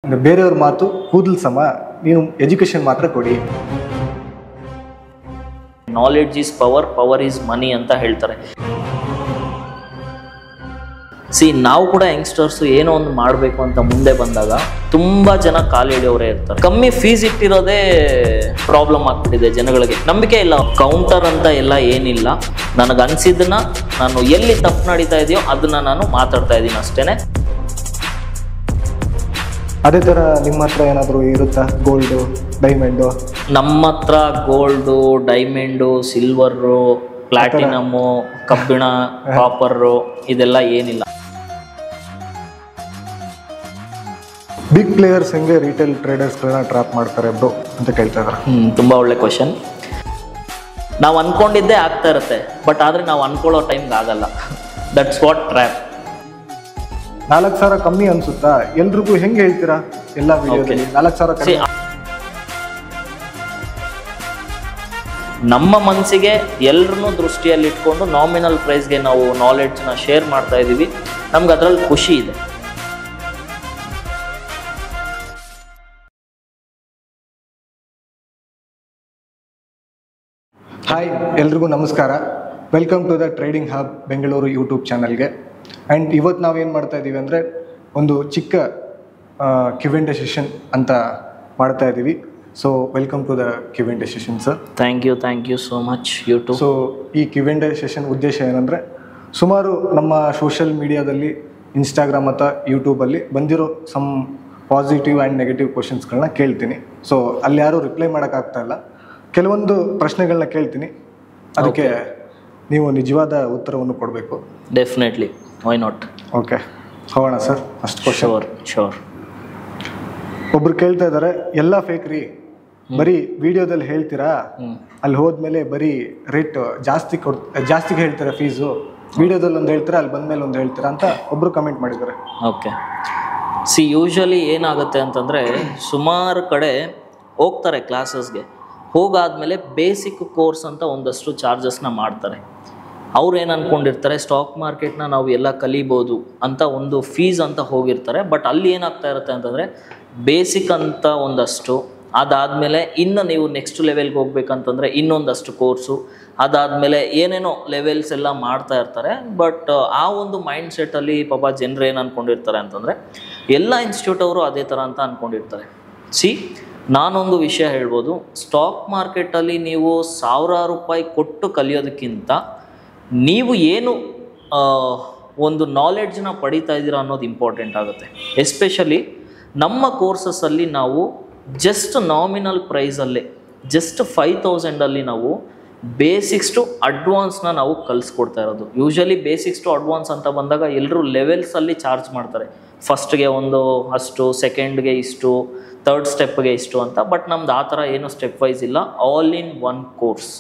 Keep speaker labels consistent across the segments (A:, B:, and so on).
A: ಇನ್ನು ಬೇರೆಯವ್ರ ಮಾತು ಕೂದಲು ಸಮ ನೀವು ಎಜುಕೇಶನ್ ಮಾತ್ರ ಕೊಡಿ
B: knowledge is power power is money ಅಂತ ಹೇಳ್ತಾರೆ ಸಿ ನಾವು ಕೂಡ ಯಂಗ್ಸ್ಟರ್ಸ್ ಏನೋ ಒಂದು ಮಾಡಬೇಕು ಅಂತ ಮುಂದೆ ಬಂದಾಗ ತುಂಬಾ ಜನ ಕಾಲು ಎಳೆಯೋರೇ ಇರ್ತಾರೆ ಕಮ್ಮಿ ಫೀಸ್ ಇಟ್ಟಿರೋದೇ ಪ್ರಾಬ್ಲಮ್ ಆಗ್ಬಿಟ್ಟಿದೆ ಜನಗಳಿಗೆ ನಂಬಿಕೆ ಇಲ್ಲ ಕೌಂಟರ್ ಅಂತ ಎಲ್ಲ ಏನಿಲ್ಲ ನನಗೆ ಅನ್ಸಿದ್ದನ್ನ ನಾನು ಎಲ್ಲಿ ತಪ್ಪು ನಡೀತಾ ಇದೆಯೋ ಅದನ್ನ ನಾನು ಮಾತಾಡ್ತಾ ಇದ್ದೀನಿ ಅಷ್ಟೇನೆ
A: ಅದೇ ಥರ ನಿಮ್ಮ ಹತ್ರ ಏನಾದರೂ ಇರುತ್ತಾ ಗೋಲ್ಡು ಡೈಮಂಡು
B: ನಮ್ಮ ಹತ್ರ ಗೋಲ್ಡು ಡೈಮಂಡು ಸಿಲ್ವರು ಪ್ಲಾಟಿನಮ್ಮು ಕಬ್ಬಿಣ ಕಾಪರು ಇದೆಲ್ಲ ಏನಿಲ್ಲ
A: ಬಿಗ್ ಪ್ಲೇಯರ್ಸ್ ಹೆಂಗೆ ರಿಟೇಲ್ ಟ್ರೇಡರ್ಸ್ಗಳನ್ನ ಟ್ರಾಪ್ ಮಾಡ್ತಾರೆ ಬ್ರೋ ಅಂತ ಕೇಳ್ತಾ ಇದ್ದಾರೆ
B: ಹ್ಮ್ ತುಂಬ ಒಳ್ಳೆ ಕ್ವಶನ್ ನಾವು ಅನ್ಕೊಂಡಿದ್ದೇ ಆಗ್ತಾ ಇರುತ್ತೆ ಬಟ್ ಆದರೆ ನಾವು ಅನ್ಕೊಳ್ಳೋ ಟೈಮ್ಗೆ ಆಗಲ್ಲ ದಟ್ಸ್ ವಾಟ್ ಟ್ರ್ಯಾಪ್
A: ನಾಲ್ಕು ಸಾವಿರ ಕಮ್ಮಿ ಅನ್ಸುತ್ತಾ ಎಲ್ರಿಗೂ ಹೆಂಗೆ ಹೇಳ್ತೀರಾ ಎಲ್ಲ ವಿಡಿಯೋದಲ್ಲಿ ನಾಲ್ಕು ಸಾವಿರ
B: See,
A: ಕಮ್ಮಿ
B: ನಮ್ಮ ಮನಸ್ಸಿಗೆ ಎಲ್ರನ್ನೂ ದೃಷ್ಟಿಯಲ್ಲಿ ಇಟ್ಕೊಂಡು ನಾಮಿನಲ್ ಪ್ರೈಸ್ಗೆ ನಾವು ನಾಲೆಡ್ಜ್ನ ಶೇರ್ ಮಾಡ್ತಾ ಇದ್ದೀವಿ ನಮ್ಗೆ ಅದರಲ್ಲಿ ಖುಷಿ ಇದೆ
A: ಹಾಯ್ ಎಲ್ರಿಗೂ ನಮಸ್ಕಾರ welcome to the trading hub Bengaluru YouTube ಚಾನಲ್ಗೆ ಆ್ಯಂಡ್ ಇವತ್ತು ನಾವೇನು ಮಾಡ್ತಾ ಇದ್ದೀವಿ ಅಂದರೆ ಒಂದು ಚಿಕ್ಕ ಕಿವೆಂಡೆ ಸೆಷನ್ ಅಂತ ಮಾಡ್ತಾ ಇದ್ದೀವಿ so welcome to the Q and A session sir
B: thank you thank you so much YouTube
A: so ಈ ಕಿವೆಂಡೆ ಸೆಷನ್ ಉದ್ದೇಶ ಏನಂದರೆ ಸುಮಾರು ನಮ್ಮ ಸೋಷಿಯಲ್ ಮೀಡಿಯಾದಲ್ಲಿ ಇನ್ಸ್ಟಾಗ್ರಾಮ್ ಅಥವಾ ಯೂಟ್ಯೂಬಲ್ಲಿ ಬಂದಿರೋ ಸಮ್ ಪಾಸಿಟಿವ್ ಆ್ಯಂಡ್ ನೆಗೆಟಿವ್ ಕ್ವಶನ್ಸ್ಗಳನ್ನ ಕೇಳ್ತೀನಿ ಸೊ ಅಲ್ಲಿ ಯಾರೂ ರಿಪ್ಲೈ ಮಾಡೋಕ್ಕಾಗ್ತಾ ಇಲ್ಲ ಕೆಲವೊಂದು ಪ್ರಶ್ನೆಗಳನ್ನ ಕೇಳ್ತೀನಿ ಅದಕ್ಕೆ ನೀವು ನಿಜವಾದ ಉತ್ತರವನ್ನು ಕೊಡಬೇಕು
B: ಡೆಫಿನೆಟ್ಲಿ ವೈ ನಾಟ್
A: ಓಕೆ ಹೋಗೋಣ ಸರ್ ಫಸ್ಟ್ ಕ್ವಶನ್
B: ಶೋರ್ ಶೋರ್
A: ಒಬ್ರು ಕೇಳ್ತಾ ಇದ್ದಾರೆ ಎಲ್ಲ ಫೇಕ್ ರೀ ಬರೀ ವಿಡಿಯೋದಲ್ಲಿ ಹೇಳ್ತೀರಾ
B: ಹ್ಞೂ
A: ಅಲ್ಲಿ ಹೋದ್ಮೇಲೆ ಬರೀ ರೇಟ್ ಜಾಸ್ತಿ ಕೊಡ್ ಜಾಸ್ತಿಗೆ ಹೇಳ್ತಾರೆ ಫೀಸು ವಿಡಿಯೋದಲ್ಲಿ ಒಂದು ಹೇಳ್ತೀರಾ ಅಲ್ಲಿ ಬಂದ್ಮೇಲೆ ಒಂದು ಹೇಳ್ತೀರಾ ಅಂತ ಒಬ್ರು ಕಮೆಂಟ್ ಮಾಡಿದ್ದಾರೆ
B: ಓಕೆ ಸಿ ಯೂಶ್ವಲಿ ಏನಾಗುತ್ತೆ ಅಂತಂದರೆ ಸುಮಾರು ಕಡೆ ಹೋಗ್ತಾರೆ ಕ್ಲಾಸಸ್ಗೆ ಹೋಗಾದ್ಮೇಲೆ ಬೇಸಿಕ್ ಕೋರ್ಸ್ ಅಂತ ಒಂದಷ್ಟು ಚಾರ್ಜಸ್ನ ಮಾಡ್ತಾರೆ ಅವ್ರು ಏನು ಅಂದ್ಕೊಂಡಿರ್ತಾರೆ ಸ್ಟಾಕ್ ಮಾರ್ಕೆಟ್ನ ನಾವು ಎಲ್ಲ ಕಲಿಬೋದು ಅಂತ ಒಂದು ಫೀಸ್ ಅಂತ ಹೋಗಿರ್ತಾರೆ ಬಟ್ ಅಲ್ಲಿ ಏನಾಗ್ತಾ ಇರುತ್ತೆ ಅಂತಂದರೆ ಬೇಸಿಕ್ ಅಂತ ಒಂದಷ್ಟು ಅದಾದಮೇಲೆ ಇನ್ನು ನೀವು ನೆಕ್ಸ್ಟ್ ಲೆವೆಲ್ಗೆ ಹೋಗ್ಬೇಕಂತಂದರೆ ಇನ್ನೊಂದಷ್ಟು ಕೋರ್ಸು ಅದಾದಮೇಲೆ ಏನೇನೋ ಲೆವೆಲ್ಸ್ ಎಲ್ಲ ಮಾಡ್ತಾ ಇರ್ತಾರೆ ಬಟ್ ಆ ಒಂದು ಮೈಂಡ್ ಸೆಟ್ಟಲ್ಲಿ ಪಾಪ ಜನರು ಏನು ಅಂದ್ಕೊಂಡಿರ್ತಾರೆ ಅಂತಂದರೆ ಎಲ್ಲ ಇನ್ಸ್ಟಿಟ್ಯೂಟ್ ಅವರು ಅದೇ ಥರ ಅಂತ ಅಂದ್ಕೊಂಡಿರ್ತಾರೆ ಸಿ ನಾನೊಂದು ವಿಷಯ ಹೇಳ್ಬೋದು ಸ್ಟಾಕ್ ಮಾರ್ಕೆಟಲ್ಲಿ ನೀವು ಸಾವಿರಾರು ರೂಪಾಯಿ ಕೊಟ್ಟು ಕಲಿಯೋದಕ್ಕಿಂತ ನೀವು ಏನು ಆ, ಒಂದು ನಾಲೆಡ್ಜ್ನ ಪಡಿತಾ ಇದ್ದೀರಾ ಅನ್ನೋದು ಇಂಪಾರ್ಟೆಂಟ್ ಆಗುತ್ತೆ ಎಸ್ಪೆಷಲಿ ನಮ್ಮ ಕೋರ್ಸಸ್ಸಲ್ಲಿ ನಾವು ಜಸ್ಟ್ ನಾಮಿನಲ್ ಪ್ರೈಸಲ್ಲೇ ಜಸ್ಟ್ ಫೈವ್ ತೌಸಂಡಲ್ಲಿ ನಾವು ಬೇಸಿಕ್ಸ್ ಟು ಅಡ್ವಾನ್ಸ್ನ ನಾವು ಕಲಿಸ್ಕೊಡ್ತಾ ಇರೋದು ಯೂಶಲಿ ಬೇಸಿಕ್ಸ್ ಟು ಅಡ್ವಾನ್ಸ್ ಅಂತ ಬಂದಾಗ ಎಲ್ಲರೂ ಲೆವೆಲ್ಸಲ್ಲಿ ಚಾರ್ಜ್ ಮಾಡ್ತಾರೆ ಫಸ್ಟ್ಗೆ ಒಂದು ಅಷ್ಟು ಸೆಕೆಂಡ್ಗೆ ಇಷ್ಟು ತರ್ಡ್ ಸ್ಟೆಪ್ಗೆ ಇಷ್ಟು ಅಂತ ಬಟ್ ನಮ್ದು ಆ ಥರ ಏನು ಸ್ಟೆಪ್ ವೈಸ್ ಇಲ್ಲ ಆಲ್ ಇನ್ ಒನ್ ಕೋರ್ಸ್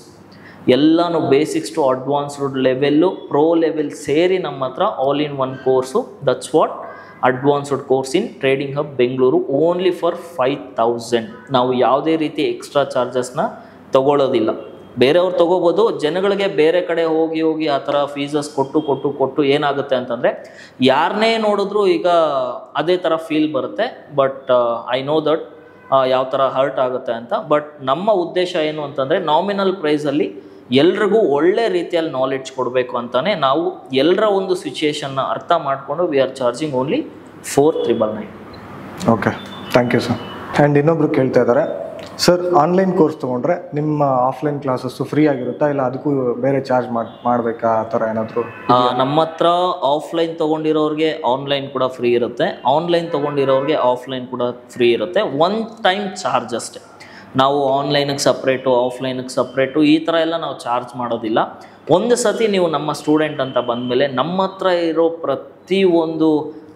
B: ಎಲ್ಲನೂ basics to advanced level pro level ಸೇರಿ ನಮ್ಮ ಹತ್ರ all in one course that's what advanced course in trading hub Bengaluru only for five thousand ನಾವು ಯಾವುದೇ ರೀತಿ ಎಕ್ಸ್ಟ್ರಾ ಚಾರ್ಜಸ್ನ ತಗೊಳ್ಳೋದಿಲ್ಲ ಬೇರೆಯವ್ರು ತಗೋಬೋದು ಜನಗಳಿಗೆ ಬೇರೆ ಕಡೆ ಹೋಗಿ ಹೋಗಿ ಆ ಥರ ಫೀಸಸ್ ಕೊಟ್ಟು ಕೊಟ್ಟು ಕೊಟ್ಟು ಏನಾಗುತ್ತೆ ಅಂತಂದರೆ ಯಾರನ್ನೇ ನೋಡಿದ್ರು ಈಗ ಅದೇ ಥರ ಫೀಲ್ ಬರುತ್ತೆ ಬಟ್ ಐ ನೋ ದಟ್ ಯಾವ ಥರ ಹರ್ಟ್ ಆಗುತ್ತೆ ಅಂತ ಬಟ್ ನಮ್ಮ ಉದ್ದೇಶ ಏನು ಅಂತಂದರೆ ನಾಮಿನಲ್ ಪ್ರೈಸಲ್ಲಿ ಎಲ್ರಿಗೂ ಒಳ್ಳೆ ರೀತಿಯಲ್ಲಿ ನಾಲೆಡ್ಜ್ ಕೊಡಬೇಕು ಅಂತಾನೆ ನಾವು ಎಲ್ಲರ ಒಂದು ಸಿಚುಯೇಷನ್ನ ಅರ್ಥ ಮಾಡಿಕೊಂಡು we are charging only four triple nine
A: okay thank you sir and ಇನ್ನೊಬ್ರು ಕೇಳ್ತಾ ಇದ್ದಾರೆ ಸರ್ ಆನ್ಲೈನ್ ಕೋರ್ಸ್ ತೊಗೊಂಡ್ರೆ ನಿಮ್ಮ ಆಫ್ಲೈನ್ ಕ್ಲಾಸಸ್ಸು ಫ್ರೀ ಆಗಿರುತ್ತಾ ಇಲ್ಲ ಅದಕ್ಕೂ ಬೇರೆ ಚಾರ್ಜ್ ಮಾಡಿ ಮಾಡಬೇಕಾ ಆ ಥರ ಏನಾದರೂ
B: ನಮ್ಮ ಹತ್ರ ಆಫ್ಲೈನ್ ತೊಗೊಂಡಿರೋರಿಗೆ ಆನ್ಲೈನ್ ಕೂಡ ಫ್ರೀ ಇರುತ್ತೆ ಆನ್ಲೈನ್ ತೊಗೊಂಡಿರೋರಿಗೆ ಆಫ್ಲೈನ್ ಕೂಡ ಫ್ರೀ ಇರುತ್ತೆ ಒನ್ ಟೈಮ್ ಚಾರ್ಜ್ ಅಷ್ಟೇ ನಾವು ಆನ್ಲೈನಿಗೆ ಸಪ್ರೇಟು ಆಫ್ಲೈನಿಗೆ ಸಪ್ರೇಟು ಈ ಥರ ಎಲ್ಲ ನಾವು ಚಾರ್ಜ್ ಮಾಡೋದಿಲ್ಲ ಒಂದು ಸತಿ ನೀವು ನಮ್ಮ ಸ್ಟೂಡೆಂಟ್ ಅಂತ ಬಂದಮೇಲೆ ನಮ್ಮ ಹತ್ರ ಇರೋ ಪ್ರತಿ ಒಂದು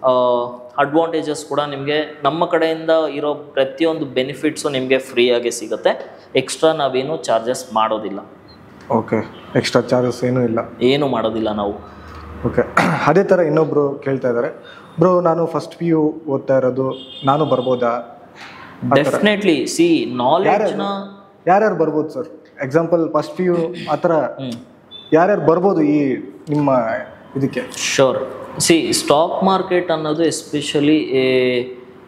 B: ಅಡ್ವಾಂಟೇಜಸ್ ಕೂಡ ನಿಮಗೆ ನಮ್ಮ ಕಡೆಯಿಂದ ಇರೋ ಪ್ರತಿಯೊಂದು ಬೆನಿಫಿಟ್ಸು ನಿಮಗೆ ಫ್ರೀಯಾಗಿ ಸಿಗುತ್ತೆ ಎಕ್ಸ್ಟ್ರಾ ನಾವೇನು ಚಾರ್ಜಸ್ ಮಾಡೋದಿಲ್ಲ
A: ಓಕೆ ಎಕ್ಸ್ಟ್ರಾ ಚಾರ್ಜಸ್ ಏನೂ ಇಲ್ಲ
B: ಏನು ಮಾಡೋದಿಲ್ಲ ನಾವು
A: ಓಕೆ ಅದೇ ಥರ ಇನ್ನೊಬ್ರು ಕೇಳ್ತಾ ಇದ್ದಾರೆ ಬ್ರೋ ನಾನು ಫಸ್ಟ್ ಪಿ ಯು ಓದ್ತಾ ಇರೋದು ನಾನು ಬರ್ಬೋದಾ
B: ಡೆಫಿನೆಟ್ಲಿ ಸಿ ನಾಲೆಡ್ಜ್ನ
A: ಯಾರ್ಯಾರು ಬರ್ಬೋದು sir example first P U ಆ ಥರ ಯಾರ್ಯಾರು ಬರ್ಬೋದು ಈ ನಿಮ್ಮ ಇದಕ್ಕೆ
B: ಶೋರ್ ಸಿ ಸ್ಟಾಕ್ ಮಾರ್ಕೆಟ್ ಅನ್ನೋದು ಎಸ್ಪೆಷಲಿ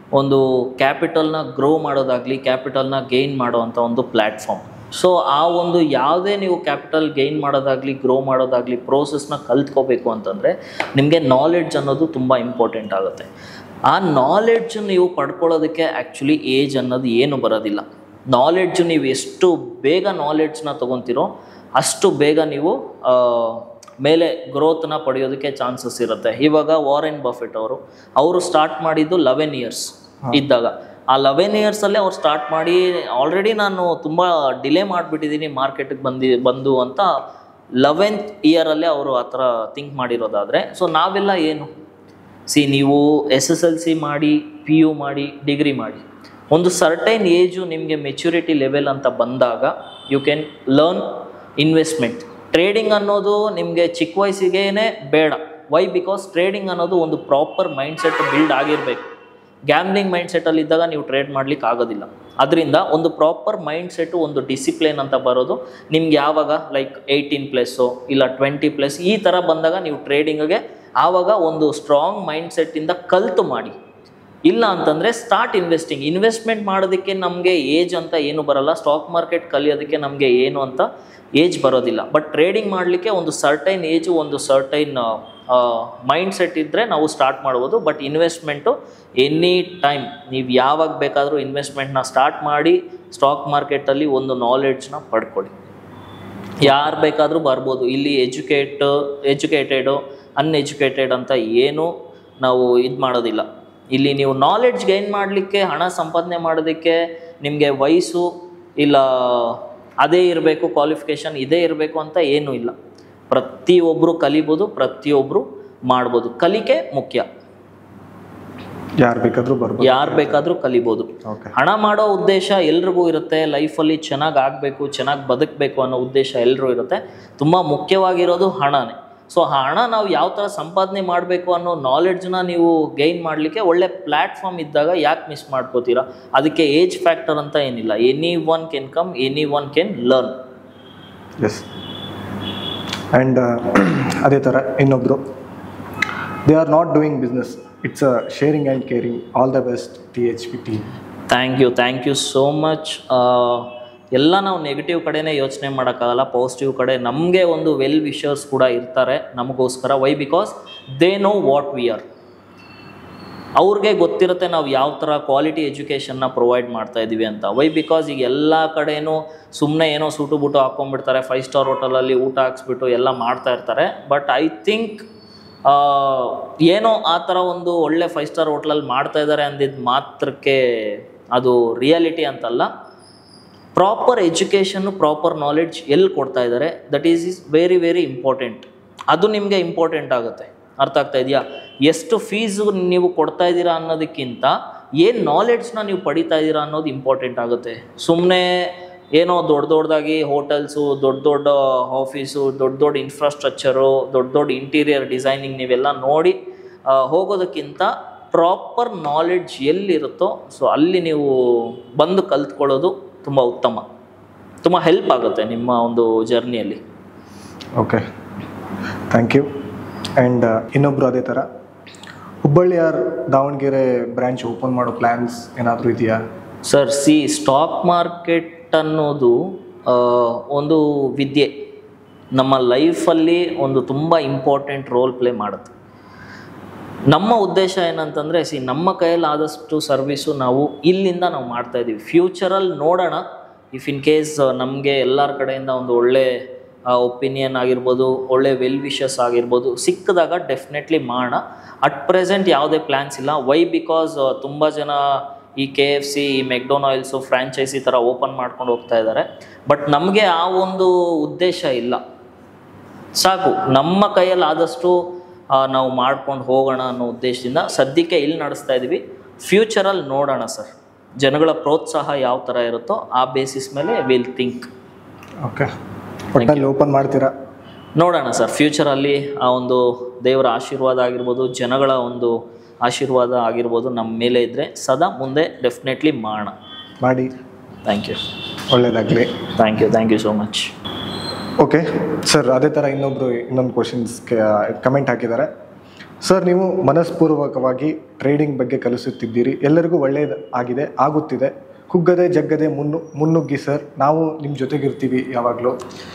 B: ಒಂದು ಕ್ಯಾಪಿಟಲ್ನ ಗ್ರೋ ಮಾಡೋದಾಗಲಿ ಕ್ಯಾಪಿಟಲ್ನ ಗೇನ್ ಮಾಡೋವಂಥ ಒಂದು ಪ್ಲ್ಯಾಟ್ಫಾರ್ಮ್ ಸೊ ಆ ಒಂದು ಯಾವುದೇ ನೀವು ಕ್ಯಾಪಿಟಲ್ ಗೇನ್ ಮಾಡೋದಾಗಲಿ ಗ್ರೋ ಮಾಡೋದಾಗಲಿ ಪ್ರೋಸೆಸ್ನ ಕಲ್ತ್ಕೋಬೇಕು ಅಂತಂದರೆ ನಿಮಗೆ ನಾಲೆಡ್ಜ್ ಅನ್ನೋದು ತುಂಬ ಇಂಪಾರ್ಟೆಂಟ್ ಆಗುತ್ತೆ ಆ ನಾಲೆಡ್ಜ್ ನೀವು ಪಡ್ಕೊಳ್ಳೋದಕ್ಕೆ ಆ್ಯಕ್ಚುಲಿ ಏಜ್ ಅನ್ನೋದು ಏನು ಬರೋದಿಲ್ಲ ನಾಲೆಡ್ಜ್ ನೀವು ಎಷ್ಟು ಬೇಗ ನಾಲೆಡ್ಜ್ನ ತೊಗೊತೀರೋ ಅಷ್ಟು ಬೇಗ ನೀವು ಆ, ಮೇಲೆ ಗ್ರೋತ್ನ ಪಡೆಯೋದಕ್ಕೆ ಚಾನ್ಸಸ್ ಇರುತ್ತೆ ಇವಾಗ ವಾರೆನ್ ಬಫೆಟ್ ಅವರು ಅವರು ಸ್ಟಾರ್ಟ್ ಮಾಡಿದ್ದು ಲೆವೆನ್ ಇಯರ್ಸ್ ಇದ್ದಾಗ ಆ ಲೆವೆನ್ ಇಯರ್ಸಲ್ಲೇ ಅವ್ರು ಸ್ಟಾರ್ಟ್ ಮಾಡಿ ಆಲ್ರೆಡಿ ನಾನು ತುಂಬ ಡಿಲೇ ಮಾಡಿಬಿಟ್ಟಿದ್ದೀನಿ ಮಾರ್ಕೆಟಿಗೆ ಬಂದು ಬಂದು ಅಂತ ಲೆವೆಂತ್ ಇಯರಲ್ಲೇ ಅವರು ಆ ಥರ ಥಿಂಕ್ ಮಾಡಿರೋದಾದರೆ ಸೊ ನಾವೆಲ್ಲ ಏನು ಸಿ ನೀವು ಎಸ್ ಎಸ್ ಎಲ್ ಸಿ ಮಾಡಿ ಪಿ ಯು ಮಾಡಿ ಡಿಗ್ರಿ ಮಾಡಿ ಒಂದು ಸರ್ಟೈನ್ ಏಜು ನಿಮಗೆ ಮೆಚುರಿಟಿ ಲೆವೆಲ್ ಅಂತ ಬಂದಾಗ you can learn investment trading ಅನ್ನೋದು ನಿಮಗೆ ಚಿಕ್ಕ ವಯಸ್ಸಿಗೇನೆ ಬೇಡ ವೈ ಬಿಕಾಸ್ ಟ್ರೇಡಿಂಗ್ ಅನ್ನೋದು ಒಂದು ಪ್ರಾಪರ್ ಮೈಂಡ್ ಸೆಟ್ ಬಿಲ್ಡ್ ಆಗಿರಬೇಕು ಗ್ಯಾಮ್ಲಿಂಗ್ ಮೈಂಡ್ ಸೆಟ್ಟಲ್ಲಿ ಇದ್ದಾಗ ನೀವು ಟ್ರೇಡ್ ಮಾಡ್ಲಿಕ್ಕೆ ಆಗೋದಿಲ್ಲ ಅದರಿಂದ ಒಂದು ಪ್ರಾಪರ್ ಮೈಂಡ್ ಸೆಟ್ಟು ಒಂದು ಡಿಸಿಪ್ಲಿನ್ ಅಂತ ಬರೋದು ನಿಮ್ಗೆ ಯಾವಾಗ ಲೈಕ್ ಏಯ್ಟೀನ್ ಪ್ಲಸ್ಸು ಇಲ್ಲ ಟ್ವೆಂಟಿ ಪ್ಲಸ್ ಈ ಥರ ಬಂದಾಗ ನೀವು ಟ್ರೇಡಿಂಗ್ಗೆ ಆವಾಗ ಒಂದು ಸ್ಟ್ರಾಂಗ್ ಮೈಂಡ್ ಸೆಟ್ಟಿಂದ ಕಲ್ತು ಮಾಡಿ ಇಲ್ಲ ಅಂತಂದರೆ ಸ್ಟಾರ್ಟ್ ಇನ್ವೆಸ್ಟಿಂಗ್ ಇನ್ವೆಸ್ಟ್ಮೆಂಟ್ ಮಾಡೋದಕ್ಕೆ ನಮಗೆ ಏಜ್ ಅಂತ ಏನು ಬರಲ್ಲ ಸ್ಟಾಕ್ ಮಾರ್ಕೆಟ್ ಕಲಿಯೋದಕ್ಕೆ ನಮಗೆ ಏನು ಅಂತ ಏಜ್ ಬರೋದಿಲ್ಲ ಬಟ್ ಟ್ರೇಡಿಂಗ್ ಮಾಡಲಿಕ್ಕೆ ಒಂದು ಸರ್ಟೈನ್ ಏಜು ಒಂದು ಸರ್ಟೈನ್ ಮೈಂಡ್ ಸೆಟ್ ಇದ್ದರೆ ನಾವು ಸ್ಟಾರ್ಟ್ ಮಾಡ್ಬೋದು ಬಟ್ ಇನ್ವೆಸ್ಟ್ಮೆಂಟು ಎನಿ ಟೈಮ್ ನೀವು ಯಾವಾಗ ಬೇಕಾದರೂ ಇನ್ವೆಸ್ಟ್ಮೆಂಟ್ನ ಸ್ಟಾರ್ಟ್ ಮಾಡಿ ಸ್ಟಾಕ್ ಮಾರ್ಕೆಟಲ್ಲಿ ಒಂದು ನಾಲೆಡ್ಜ್ನ ಪಡ್ಕೊಳ್ಳಿ ಯಾರು ಬೇಕಾದರೂ ಬರ್ಬೋದು ಇಲ್ಲಿ ಎಜುಕೇಟ್ ಎಜುಕೇಟೆಡು ಅನ್ಎಜುಕೇಟೆಡ್ ಅಂತ ಏನು ನಾವು ಇದು ಮಾಡೋದಿಲ್ಲ ಇಲ್ಲಿ ನೀವು ನಾಲೆಡ್ಜ್ ಗೈನ್ ಮಾಡಲಿಕ್ಕೆ ಹಣ ಸಂಪಾದನೆ ಮಾಡೋದಕ್ಕೆ ನಿಮಗೆ ವಯಸ್ಸು ಇಲ್ಲ ಅದೇ ಇರಬೇಕು ಕ್ವಾಲಿಫಿಕೇಷನ್ ಇದೇ ಇರಬೇಕು ಅಂತ ಏನೂ ಇಲ್ಲ ಪ್ರತಿಯೊಬ್ಬರು ಕಲಿಬೋದು ಪ್ರತಿಯೊಬ್ಬರು ಮಾಡ್ಬೋದು ಕಲಿಕೆ ಮುಖ್ಯ
A: ಯಾರು ಬೇಕಾದರೂ ಬರ್ಬೋದು
B: ಯಾರು ಬೇಕಾದರೂ ಕಲಿಬೋದು
A: ಓಕೆ
B: ಹಣ ಮಾಡೋ ಉದ್ದೇಶ ಎಲ್ರಿಗೂ ಇರುತ್ತೆ ಲೈಫಲ್ಲಿ ಚೆನ್ನಾಗಿ ಆಗಬೇಕು ಚೆನ್ನಾಗಿ ಬದುಕಬೇಕು ಅನ್ನೋ ಉದ್ದೇಶ ಎಲ್ಲರೂ ಇರುತ್ತೆ ತುಂಬ ಮುಖ್ಯವಾಗಿರೋದು ಹಣನೇ ಸೊ ಆ ಹಣ ನಾವು ಯಾವ ಥರ ಸಂಪಾದನೆ ಮಾಡಬೇಕು ಅನ್ನೋ ನಾಲೆಡ್ಜ್ನ ನೀವು ಗೈನ್ ಮಾಡಲಿಕ್ಕೆ ಒಳ್ಳೆ ಪ್ಲ್ಯಾಟ್ಫಾರ್ಮ್ ಇದ್ದಾಗ ಯಾಕೆ ಮಿಸ್ ಮಾಡ್ಕೋತೀರಾ ಅದಕ್ಕೆ ಏಜ್ ಫ್ಯಾಕ್ಟರ್ ಅಂತ ಏನಿಲ್ಲ any one can come any one can learn
A: yes and ಅದೇ ಥರ ಇನ್ನೊಬ್ಬರು they are not doing business it's a sharing and caring all the best T H P team
B: thank you thank you so much ಎಲ್ಲ ನಾವು negative ಕಡೆನೇ ಯೋಚನೆ ಮಾಡೋಕ್ಕಾಗಲ್ಲ positive ಕಡೆ ನಮಗೆ ಒಂದು ವೆಲ್ ವಿಷರ್ಸ್ ಕೂಡ ಇರ್ತಾರೆ ನಮಗೋಸ್ಕರ why because they know what we are ಅವ್ರಿಗೆ ಗೊತ್ತಿರುತ್ತೆ ನಾವು ಯಾವ ಥರ ಕ್ವಾಲಿಟಿ ಎಜುಕೇಷನ್ನ ಪ್ರೊವೈಡ್ ಮಾಡ್ತಾ ಇದ್ದೀವಿ ಅಂತ ವೈ ಬಿಕಾಸ್ ಈಗ ಎಲ್ಲ ಕಡೆನೂ ಸುಮ್ಮನೆ ಏನೋ ಸೂಟು ಬೂಟು ಹಾಕ್ಕೊಂಡ್ಬಿಡ್ತಾರೆ ಫೈವ್ ಸ್ಟಾರ್ ಹೋಟೆಲಲ್ಲಿ ಊಟ ಹಾಕ್ಸ್ಬಿಟ್ಟು ಎಲ್ಲ ಮಾಡ್ತಾ ಇರ್ತಾರೆ ಬಟ್ ಐ ಥಿಂಕ್ ಏನೋ ಆ ಥರ ಒಂದು ಒಳ್ಳೆ ಫೈವ್ ಸ್ಟಾರ್ ಹೋಟ್ಲಲ್ಲಿ ಮಾಡ್ತಾ ಇದ್ದಾರೆ ಅಂದಿದ್ದು ಮಾತ್ರಕ್ಕೆ ಅದು ರಿಯಾಲಿಟಿ ಅಂತಲ್ಲ ಪ್ರಾಪರ್ ಎಜುಕೇಷನ್ನು ಪ್ರಾಪರ್ ನಾಲೆಡ್ಜ್ ಎಲ್ಲಿ ಕೊಡ್ತಾ ಇದ್ದಾರೆ that is is very very important ಅದು ನಿಮಗೆ ಇಂಪಾರ್ಟೆಂಟ್ ಆಗುತ್ತೆ ಅರ್ಥ ಆಗ್ತಾ ಇದೆಯಾ ಎಷ್ಟು ಫೀಸು ನೀವು ಕೊಡ್ತಾ ಇದ್ದೀರಾ ಅನ್ನೋದಕ್ಕಿಂತ ಏನು ನಾಲೆಡ್ಜ್ನ ನೀವು ಪಡಿತಾ ಇದ್ದೀರಾ ಅನ್ನೋದು ಇಂಪಾರ್ಟೆಂಟ್ ಆಗುತ್ತೆ ಸುಮ್ಮನೆ ಏನೋ ದೊಡ್ಡ ದೊಡ್ಡದಾಗಿ ಹೋಟೆಲ್ಸು ದೊಡ್ಡ ದೊಡ್ಡ ಆಫೀಸು ದೊಡ್ಡ ದೊಡ್ಡ ಇನ್ಫ್ರಾಸ್ಟ್ರಕ್ಚರು ದೊಡ್ಡ ದೊಡ್ಡ ಇಂಟೀರಿಯರ್ ಡಿಸೈನಿಂಗ್ ನೀವೆಲ್ಲ ನೋಡಿ ಆ, ಹೋಗೋದಕ್ಕಿಂತ ಪ್ರಾಪರ್ ನಾಲೆಡ್ಜ್ ಎಲ್ಲಿರುತ್ತೋ ಸೊ ಅಲ್ಲಿ ನೀವು ಬಂದು ಕಲ್ತ್ಕೊಳ್ಳೋದು ತುಂಬ ಉತ್ತಮ ತುಂಬ ಹೆಲ್ಪ್ ಆಗುತ್ತೆ ನಿಮ್ಮ ಒಂದು ಜರ್ನಿಯಲ್ಲಿ
A: ಓಕೆ ಥ್ಯಾಂಕ್ ಯು ಆ್ಯಂಡ್ ಇನ್ನೊಬ್ಬರು ಅದೇ ಥರ Hubballi or Davanagere branch open ಮಾಡೋ ಪ್ಲ್ಯಾನ್ಸ್ ಏನಾದರೂ ಇದೆಯಾ
B: ಸರ್ ಸಿ ಸ್ಟಾಕ್ ಮಾರ್ಕೆಟ್ ಅನ್ನೋದು ಆ, ಒಂದು ವಿದ್ಯೆ ನಮ್ಮ ಲೈಫಲ್ಲಿ ಒಂದು ತುಂಬ ಇಂಪಾರ್ಟೆಂಟ್ ರೋಲ್ ಪ್ಲೇ ಮಾಡುತ್ತೆ ನಮ್ಮ ಉದ್ದೇಶ ಏನಂತಂದರೆ ಸಿ ನಮ್ಮ ಕೈಯಲ್ಲಿ ಆದಷ್ಟು ಸರ್ವಿಸು ನಾವು ಇಲ್ಲಿಂದ ನಾವು ಮಾಡ್ತಾ ಇದ್ದೀವಿ ಫ್ಯೂಚರಲ್ಲಿ ನೋಡೋಣ ಇಫ್ ಇನ್ ಕೇಸ್ ನಮಗೆ ಎಲ್ಲರ ಕಡೆಯಿಂದ ಒಂದು ಒಳ್ಳೆ ಒಪಿನಿಯನ್ ಆಗಿರ್ಬೋದು ಒಳ್ಳೆ ವೆಲ್ ವಿಶಸ್ ಆಗಿರ್ಬೋದು ಸಿಕ್ಕಿದಾಗ ಡೆಫಿನೆಟ್ಲಿ ಮಾಡೋಣ ಅಟ್ ಪ್ರೆಸೆಂಟ್ ಯಾವುದೇ ಪ್ಲ್ಯಾನ್ಸ್ ಇಲ್ಲ ವೈ ಬಿಕಾಸ್ ತುಂಬ ಜನ ಈ ಕೆ ಎಫ್ ಸಿ ಈ ಮೆಕ್ಡೊನಾಯಿಲ್ಸು ಫ್ರ್ಯಾಂಚೈಸಿ ಥರ ಓಪನ್ ಮಾಡ್ಕೊಂಡು ಹೋಗ್ತಾ ಇದ್ದಾರೆ ಬಟ್ ನಮಗೆ ಆ ಒಂದು ಉದ್ದೇಶ ಇಲ್ಲ ಸಾಕು ನಮ್ಮ ಕೈಯಲ್ಲಿ ಆದಷ್ಟು ಆ, ನಾವು ಮಾಡ್ಕೊಂಡು ಹೋಗೋಣ ಅನ್ನೋ ಉದ್ದೇಶದಿಂದ ಸದ್ಯಕ್ಕೆ ಇಲ್ಲಿ ನಡೆಸ್ತಾ ಇದ್ದೀವಿ ಫ್ಯೂಚರಲ್ಲಿ ನೋಡೋಣ ಸರ್ ಜನಗಳ ಪ್ರೋತ್ಸಾಹ ಯಾವ ಥರ ಇರುತ್ತೋ ಆ ಬೇಸಿಸ್ ಮೇಲೆ ವಿಲ್ ಥಿಂಕ್
A: ಓಕೆ ಒಟ್ಟಲ್ಲಿ ಓಪನ್ ಮಾಡ್ತೀರಾ
B: ನೋಡೋಣ ಸರ್ ಫ್ಯೂಚರಲ್ಲಿ ಆ ಒಂದು ದೇವರ ಆಶೀರ್ವಾದ ಆಗಿರ್ಬೋದು ಜನಗಳ ಒಂದು ಆಶೀರ್ವಾದ ಆಗಿರ್ಬೋದು ನಮ್ಮ ಮೇಲೆ ಇದ್ದರೆ ಸದಾ ಮುಂದೆ ಡೆಫಿನೆಟ್ಲಿ ಮಾಡೋಣ
A: ಮಾಡಿ
B: ಥ್ಯಾಂಕ್ ಯು
A: ಒಳ್ಳೆಯದಾಗಲಿ
B: thank you thank you so much
A: okay sir ಅದೇ ಥರ ಇನ್ನೊಬ್ಬರು ಇನ್ನೊಂದು ಕ್ವಶನ್ಸ್ಗೆ ಕಮೆಂಟ್ ಹಾಕಿದ್ದಾರೆ ಸರ್ ನೀವು ಮನಸ್ಪೂರ್ವಕವಾಗಿ ಟ್ರೇಡಿಂಗ್ ಬಗ್ಗೆ ಕಲಿಸುತ್ತಿದ್ದೀರಿ ಎಲ್ಲರಿಗೂ ಒಳ್ಳೆಯದು ಆಗಿದೆ ಆಗುತ್ತಿದೆ ಕುಗ್ಗದೆ ಜಗ್ಗದೆ ಮುನ್ನು ಮುನ್ನುಗ್ಗಿ ಸರ್ ನಾವು ನಿಮ್ಮ ಜೊತೆಗಿರ್ತೀವಿ ಯಾವಾಗಲೂ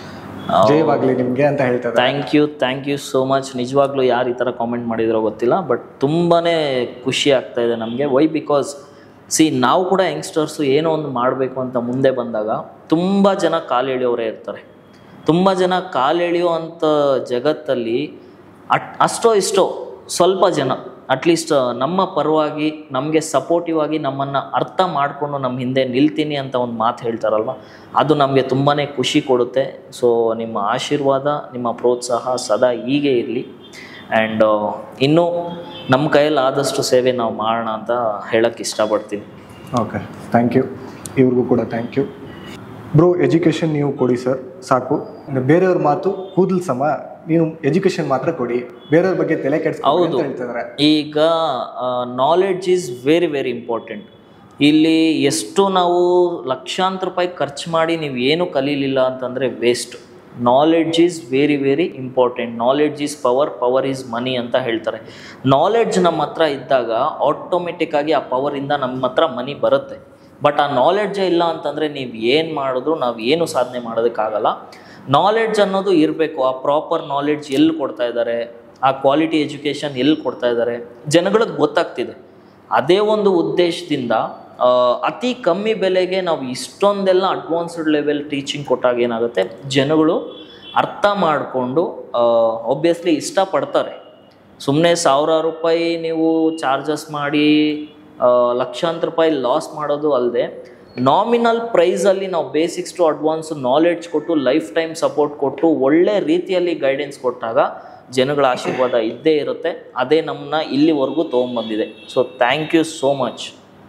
A: ಜಯವಾಗಲಿ ನಿಮಗೆ ಅಂತ ಹೇಳ್ತಾ ಇದ್ದಾರೆ
B: thank you thank you so much ನಿಜವಾಗ್ಲೂ ಯಾರು ಈ ಥರ ಕಾಮೆಂಟ್ ಮಾಡಿದ್ರೋ ಗೊತ್ತಿಲ್ಲ ಬಟ್ ತುಂಬಾ ಖುಷಿ ಆಗ್ತಾ ಇದೆ ನಮಗೆ ವೈ ಬಿಕಾಸ್ ಸಿ ನಾವು ಕೂಡ ಯಂಗ್ಸ್ಟರ್ಸು ಏನೋ ಒಂದು ಮಾಡಬೇಕು ಅಂತ ಮುಂದೆ ಬಂದಾಗ ತುಂಬ ಜನ ಕಾಲು ಎಳೆಯೋರೇ ಇರ್ತಾರೆ ತುಂಬ ಜನ ಕಾಲು ಎಳೆಯೋ ಅಂಥ ಜಗತ್ತಲ್ಲಿ ಅಟ್ ಅಷ್ಟೋ ಇಷ್ಟೋ ಸ್ವಲ್ಪ ಜನ ಅಟ್ಲೀಸ್ಟ್ ನಮ್ಮ ಪರವಾಗಿ ನಮಗೆ ಸಪೋರ್ಟಿವ್ ಆಗಿ ನಮ್ಮನ್ನು ಅರ್ಥ ಮಾಡಿಕೊಂಡು ನಮ್ಮ ಹಿಂದೆ ನಿಲ್ತೀನಿ ಅಂತ ಒಂದು ಮಾತು ಹೇಳ್ತಾರಲ್ವ ಅದು ನಮಗೆ ತುಂಬಾ ಖುಷಿ ಕೊಡುತ್ತೆ ಸೊ ನಿಮ್ಮ ಆಶೀರ್ವಾದ ನಿಮ್ಮ ಪ್ರೋತ್ಸಾಹ ಸದಾ ಹೀಗೆ ಇರಲಿ ಆ್ಯಂಡ್ ಇನ್ನೂ ನಮ್ಮ ಕೈಯಲ್ಲಿ ಆದಷ್ಟು ಸೇವೆ ನಾವು ಮಾಡೋಣ ಅಂತ ಹೇಳಕ್ಕೆ ಇಷ್ಟಪಡ್ತೀನಿ
A: ಓಕೆ ಥ್ಯಾಂಕ್ ಯು ಇವ್ರಿಗೂ ಕೂಡ ಥ್ಯಾಂಕ್ ಯು ಬ್ರೋ ಎಜುಕೇಷನ್ ನೀವು ಕೊಡಿ ಸರ್ ಸಾಕು ಇನ್ನು ಬೇರೆಯವ್ರ ಮಾತು ಕೂದಲು ಸಮ ನೀವು ಎಜುಕೇಷನ್ ಮಾತ್ರ ಕೊಡಿ ಬೇರೆಯವ್ರ ಬಗ್ಗೆ ತಲೆ ಕೆಡಿಸ್ಕೊಂಡು
B: ಹೌದು.
A: ಅಂತ ಹೇಳ್ತಿದ್ದಾರೆ
B: ಈಗ knowledge is very very important ಇಲ್ಲಿ ಎಷ್ಟು ನಾವು ಲಕ್ಷಾಂತರ ರೂಪಾಯಿ ಖರ್ಚು ಮಾಡಿ ನೀವು ಏನು ಕಲೀಲಿಲ್ಲ ಅಂತಂದರೆ waste knowledge is very very important knowledge is power power is money ಅಂತ ಹೇಳ್ತಾರೆ ನಾಲೆಡ್ಜ್ ನಮ್ಮ ಹತ್ರ ಇದ್ದಾಗ ಆಟೋಮೆಟಿಕ್ ಆಗಿ ಆ ಪವರಿಂದ ನಮ್ಮ ಹತ್ರ ಮನಿ ಬರುತ್ತೆ ಬಟ್ ಆ ನಾಲೆಡ್ಜೇ ಇಲ್ಲ ಅಂತಂದರೆ ನೀವು ಏನು ಮಾಡಿದ್ರು ನಾವು ಏನು ಸಾಧನೆ ಮಾಡೋದಕ್ಕಾಗಲ್ಲ ನಾಲೆಡ್ಜ್ ಅನ್ನೋದು ಇರಬೇಕು ಆ ಪ್ರಾಪರ್ ನಾಲೆಡ್ಜ್ ಎಲ್ಲಿ ಕೊಡ್ತಾ ಇದ್ದಾರೆ ಆ ಕ್ವಾಲಿಟಿ ಎಜುಕೇಷನ್ ಎಲ್ಲಿ ಕೊಡ್ತಾ ಇದ್ದಾರೆ ಜನಗಳಿಗೆ ಗೊತ್ತಾಗ್ತಿದೆ ಅದೇ ಒಂದು ಉದ್ದೇಶದಿಂದ ಆ, ಅತಿ ಕಮ್ಮಿ ಬೆಲೆಗೆ ನಾವು ಇಷ್ಟೊಂದೆಲ್ಲ ಅಡ್ವಾನ್ಸ್ಡ್ ಲೆವೆಲ್ ಟೀಚಿಂಗ್ ಕೊಟ್ಟಾಗ ಏನಾಗುತ್ತೆ ಜನಗಳು ಅರ್ಥ ಮಾಡಿಕೊಂಡು ಒಬ್ವಿಯಸ್ಲಿ ಇಷ್ಟಪಡ್ತಾರೆ ಸುಮ್ಮನೆ ಸಾವಿರಾರು ರೂಪಾಯಿ ನೀವು ಚಾರ್ಜಸ್ ಮಾಡಿ ಆ, ಲಕ್ಷಾಂತರ ರೂಪಾಯಿ ಲಾಸ್ ಮಾಡೋದು ಅಲ್ಲದೆ ನಾಮಿನಲ್ ಪ್ರೈಸಲ್ಲಿ ನಾವು ಬೇಸಿಕ್ಸ್ ಟು ಅಡ್ವಾನ್ಸ್ ನಾಲೆಡ್ಜ್ ಕೊಟ್ಟು ಲೈಫ್ ಟೈಮ್ ಸಪೋರ್ಟ್ ಕೊಟ್ಟು ಒಳ್ಳೆ ರೀತಿಯಲ್ಲಿ ಗೈಡೆನ್ಸ್ ಕೊಟ್ಟಾಗ ಜನಗಳ ಆಶೀರ್ವಾದ ಇದ್ದೇ ಇರುತ್ತೆ ಅದೇ ನಮ್ಮನ್ನ ಇಲ್ಲಿವರೆಗೂ ತೊಗೊಂಬಂದಿದೆ so thank you so much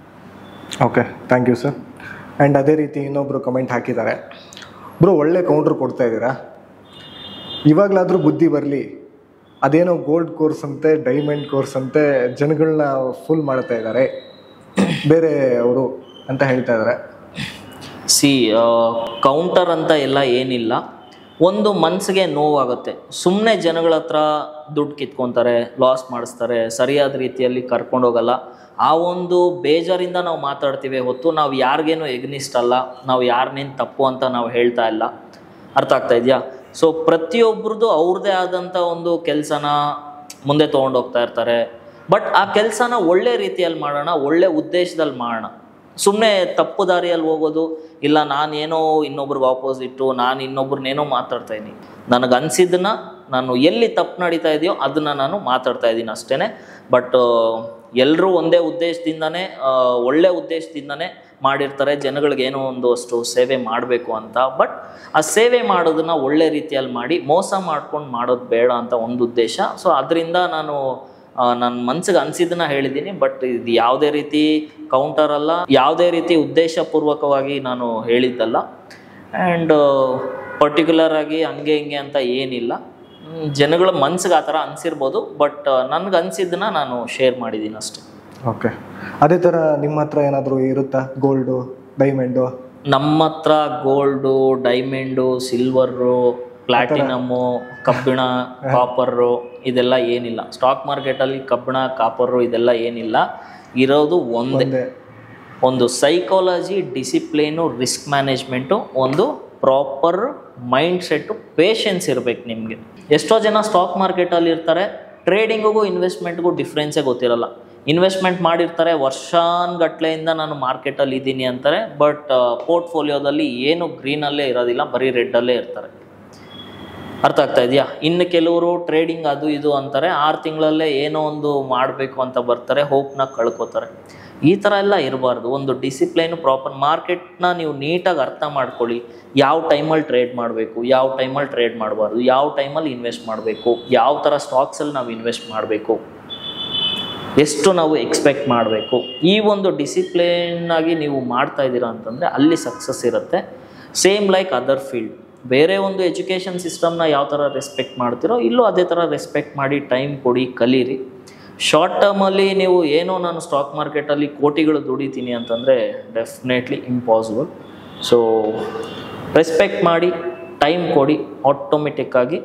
A: okay thank you sir and ಅದೇ ರೀತಿ ಇನ್ನೊಬ್ಬರು ಕಮೆಂಟ್ ಹಾಕಿದ್ದಾರೆ ಬ್ರೋ ಒಳ್ಳೆ ಕೌಂಟ್ರ್ ಕೊಡ್ತಾ ಇದ್ದೀರಾ ಇವಾಗಲಾದರೂ ಬುದ್ಧಿ ಬರಲಿ ಅದೇನೋ ಗೋಲ್ಡ್ ಕೋರ್ಸ್ ಅಂತೆ ಡೈಮಂಡ್ ಕೋರ್ಸ್ ಅಂತೆ ಜನಗಳನ್ನ ಫುಲ್ ಮಾಡ್ತಾ ಇದ್ದಾರೆ ಬೇರೆ ಅವರು ಅಂತ ಹೇಳ್ತಾ ಇದ್ದಾರೆ
B: ಸಿ ಕೌಂಟರ್ ಅಂತ ಎಲ್ಲ ಏನಿಲ್ಲ ಒಂದು ಮನಸ್ಸಿಗೆ ನೋವಾಗುತ್ತೆ ಸುಮ್ಮನೆ ಜನಗಳ ಹತ್ರ ದುಡ್ಡು ಕಿತ್ಕೊತಾರೆ ಲಾಸ್ ಮಾಡಿಸ್ತಾರೆ ಸರಿಯಾದ ರೀತಿಯಲ್ಲಿ ಕರ್ಕೊಂಡು ಹೋಗಲ್ಲ ಆ ಒಂದು ಬೇಜಾರಿಂದ ನಾವು ಮಾತಾಡ್ತೀವಿ ಹೊತ್ತು ನಾವು ಯಾರಿಗೇನು ಎಗ್ನಿಸ್ಟ್ ಅಲ್ಲ ನಾವು ಯಾರನ್ನೇನು ತಪ್ಪು ಅಂತ ನಾವು ಹೇಳ್ತಾ ಇಲ್ಲ ಅರ್ಥ ಆಗ್ತಾ ಇದೆಯಾ ಸೊ ಪ್ರತಿಯೊಬ್ರದ್ದು ಅವ್ರದ್ದೇ ಆದಂಥ ಒಂದು ಕೆಲಸನ ಮುಂದೆ ತೊಗೊಂಡೋಗ್ತಾ ಇರ್ತಾರೆ ಬಟ್ ಆ ಕೆಲಸನ ಒಳ್ಳೆ ರೀತಿಯಲ್ಲಿ ಮಾಡೋಣ ಒಳ್ಳೆ ಉದ್ದೇಶದಲ್ಲಿ ಮಾಡೋಣ ಸುಮ್ಮನೆ ತಪ್ಪು ದಾರಿಯಲ್ಲಿ ಹೋಗೋದು ಇಲ್ಲ ನಾನೇನೋ ಇನ್ನೊಬ್ರಿಗೆ ಆಪೋಸಿಟ್ಟು ನಾನು ಇನ್ನೊಬ್ರನ್ನೇನೋ ಮಾತಾಡ್ತಾ ಇದ್ದೀನಿ ನನಗೆ ಅನಿಸಿದ್ದನ್ನ ನಾನು ಎಲ್ಲಿ ತಪ್ಪು ನಡೀತಾ ಇದೆಯೋ ಅದನ್ನು ನಾನು ಮಾತಾಡ್ತಾ ಇದ್ದೀನಿ ಅಷ್ಟೇ ಬಟ್ ಎಲ್ಲರೂ ಒಂದೇ ಉದ್ದೇಶದಿಂದನೇ ಆ, ಒಳ್ಳೆ ಉದ್ದೇಶದಿಂದನೇ ಮಾಡಿರ್ತಾರೆ ಜನಗಳಿಗೆ ಏನೋ ಒಂದು ಅಷ್ಟು ಸೇವೆ ಮಾಡಬೇಕು ಅಂತ ಬಟ್ ಆ ಸೇವೆ ಮಾಡೋದನ್ನ ಒಳ್ಳೆ ರೀತಿಯಲ್ಲಿ ಮಾಡಿ ಮೋಸ ಮಾಡ್ಕೊಂಡು ಮಾಡೋದು ಬೇಡ ಅಂತ ಒಂದು ಉದ್ದೇಶ ಸೊ ಅದರಿಂದ ನಾನು ನನ್ನ ಮನ್ಸಿಗೆ ಅನಿಸಿದ್ದನ್ನ ಹೇಳಿದ್ದೀನಿ ಬಟ್ ಇದು ಯಾವುದೇ ರೀತಿ ಕೌಂಟರ್ ಅಲ್ಲ ಯಾವುದೇ ರೀತಿ ಉದ್ದೇಶಪೂರ್ವಕವಾಗಿ ನಾನು ಹೇಳಿದ್ದಲ್ಲ ಆ್ಯಂಡ್ ಪರ್ಟಿಕ್ಯುಲರ್ ಆಗಿ ಹಂಗೆ ಹಿಂಗೆ ಅಂತ ಏನಿಲ್ಲ ಹ್ಮ್, ಜನಗಳ ಮನ್ಸಿಗೆ ಆ ಥರ ಅನಿಸಿರ್ಬೋದು ಬಟ್ ನನಗೆ ಅನಿಸಿದ್ದನ್ನ ನಾನು ಶೇರ್ ಮಾಡಿದ್ದೀನಿ ಅಷ್ಟೇ
A: ಓಕೆ ಅದೇ ಥರ ನಿಮ್ಮ ಹತ್ರ ಏನಾದರೂ ಇರುತ್ತಾ ಗೋಲ್ಡು ಡೈಮಂಡು
B: ನಮ್ಮ ಹತ್ರ ಗೋಲ್ಡು ಡೈಮಂಡು ಸಿಲ್ವರು ಪ್ಲಾಟಿನಮ್ಮು ಕಬ್ಬಿಣ ಕಾಪರು ಇದೆಲ್ಲ ಏನಿಲ್ಲ ಸ್ಟಾಕ್ ಮಾರ್ಕೆಟಲ್ಲಿ ಕಬ್ಬಿಣ ಕಾಪರು ಇದೆಲ್ಲ ಏನಿಲ್ಲ ಇರೋದು ಒಂದೇ
A: ಒಂದೇ
B: ಒಂದು ಸೈಕಾಲಜಿ ಡಿಸಿಪ್ಲಿನು ರಿಸ್ಕ್ ಮ್ಯಾನೇಜ್ಮೆಂಟು ಒಂದು ಪ್ರಾಪರ್ ಮೈಂಡ್ ಸೆಟ್ಟು ಪೇಷನ್ಸ್ ಇರಬೇಕು ನಿಮಗೆ ಎಷ್ಟೋ ಜನ ಸ್ಟಾಕ್ ಮಾರ್ಕೆಟಲ್ಲಿ ಇರ್ತಾರೆ ಟ್ರೇಡಿಂಗಿಗೂ ಇನ್ವೆಸ್ಟ್ಮೆಂಟ್ಗೂ ಡಿಫ್ರೆನ್ಸೇ ಗೊತ್ತಿರಲ್ಲ ಇನ್ವೆಸ್ಟ್ಮೆಂಟ್ ಮಾಡಿರ್ತಾರೆ ವರ್ಷಾನ್ಗಟ್ಲೆಯಿಂದ ನಾನು ಮಾರ್ಕೆಟಲ್ಲಿ ಇದ್ದೀನಿ ಅಂತಾರೆ ಬಟ್ ಪೋರ್ಟ್ಫೋಲಿಯೋದಲ್ಲಿ ಏನು ಗ್ರೀನಲ್ಲೇ ಇರೋದಿಲ್ಲ ಬರೀ ರೆಡ್ಡಲ್ಲೇ ಇರ್ತಾರೆ ಅರ್ಥ ಆಗ್ತಾ ಇದೆಯಾ ಇನ್ನು ಕೆಲವರು ಟ್ರೇಡಿಂಗ್ ಅದು ಇದು ಅಂತಾರೆ ಆರು ತಿಂಗಳಲ್ಲೇ ಏನೋ ಒಂದು ಮಾಡಬೇಕು ಅಂತ ಬರ್ತಾರೆ ಹೋಪ್ನ ಕಳ್ಕೊತಾರೆ ಈ ಥರ ಎಲ್ಲ ಇರಬಾರ್ದು ಒಂದು ಡಿಸಿಪ್ಲೈನು ಪ್ರಾಪರ್ ಮಾರ್ಕೆಟ್ನ ನೀವು ನೀಟಾಗಿ ಅರ್ಥ ಮಾಡ್ಕೊಳ್ಳಿ ಯಾವ ಟೈಮಲ್ಲಿ ಟ್ರೇಡ್ ಮಾಡಬೇಕು ಯಾವ ಟೈಮಲ್ಲಿ ಟ್ರೇಡ್ ಮಾಡಬಾರ್ದು ಯಾವ ಟೈಮಲ್ಲಿ ಇನ್ವೆಸ್ಟ್ ಮಾಡಬೇಕು ಯಾವ ಥರ ಸ್ಟಾಕ್ಸಲ್ಲಿ ನಾವು ಇನ್ವೆಸ್ಟ್ ಮಾಡಬೇಕು ಎಷ್ಟು ನಾವು ಎಕ್ಸ್ಪೆಕ್ಟ್ ಮಾಡಬೇಕು ಈ ಒಂದು ಡಿಸಿಪ್ಲಿನ್ ಆಗಿ ನೀವು ಮಾಡ್ತಾ ಇದ್ದೀರಾ ಅಂತಂದರೆ ಅಲ್ಲಿ ಸಕ್ಸಸ್ ಇರುತ್ತೆ ಸೇಮ್ ಲೈಕ್ ಅದರ್ ಫೀಲ್ಡ್ ಬೇರೆ ಒಂದು ಎಜುಕೇಷನ್ ಸಿಸ್ಟಮ್ನ ಯಾವ ಥರ ರೆಸ್ಪೆಕ್ಟ್ ಮಾಡ್ತೀರೋ ಇಲ್ಲೂ ಅದೇ ಥರ ರೆಸ್ಪೆಕ್ಟ್ ಮಾಡಿ ಟೈಮ್ ಕೊಡಿ ಕಲೀರಿ ಶಾರ್ಟ್ ಟರ್ಮಲ್ಲಿ ನೀವು ಏನೋ ನಾನು ಸ್ಟಾಕ್ ಮಾರ್ಕೆಟಲ್ಲಿ ಕೋಟಿಗಳು ದುಡಿತೀನಿ ಅಂತಂದರೆ ಡೆಫಿನೆಟ್ಲಿ ಇಂಪಾಸಿಬಲ್ ಸೊ ರೆಸ್ಪೆಕ್ಟ್ ಮಾಡಿ ಟೈಮ್ ಕೊಡಿ ಆಟೋಮೆಟಿಕ್ಕಾಗಿ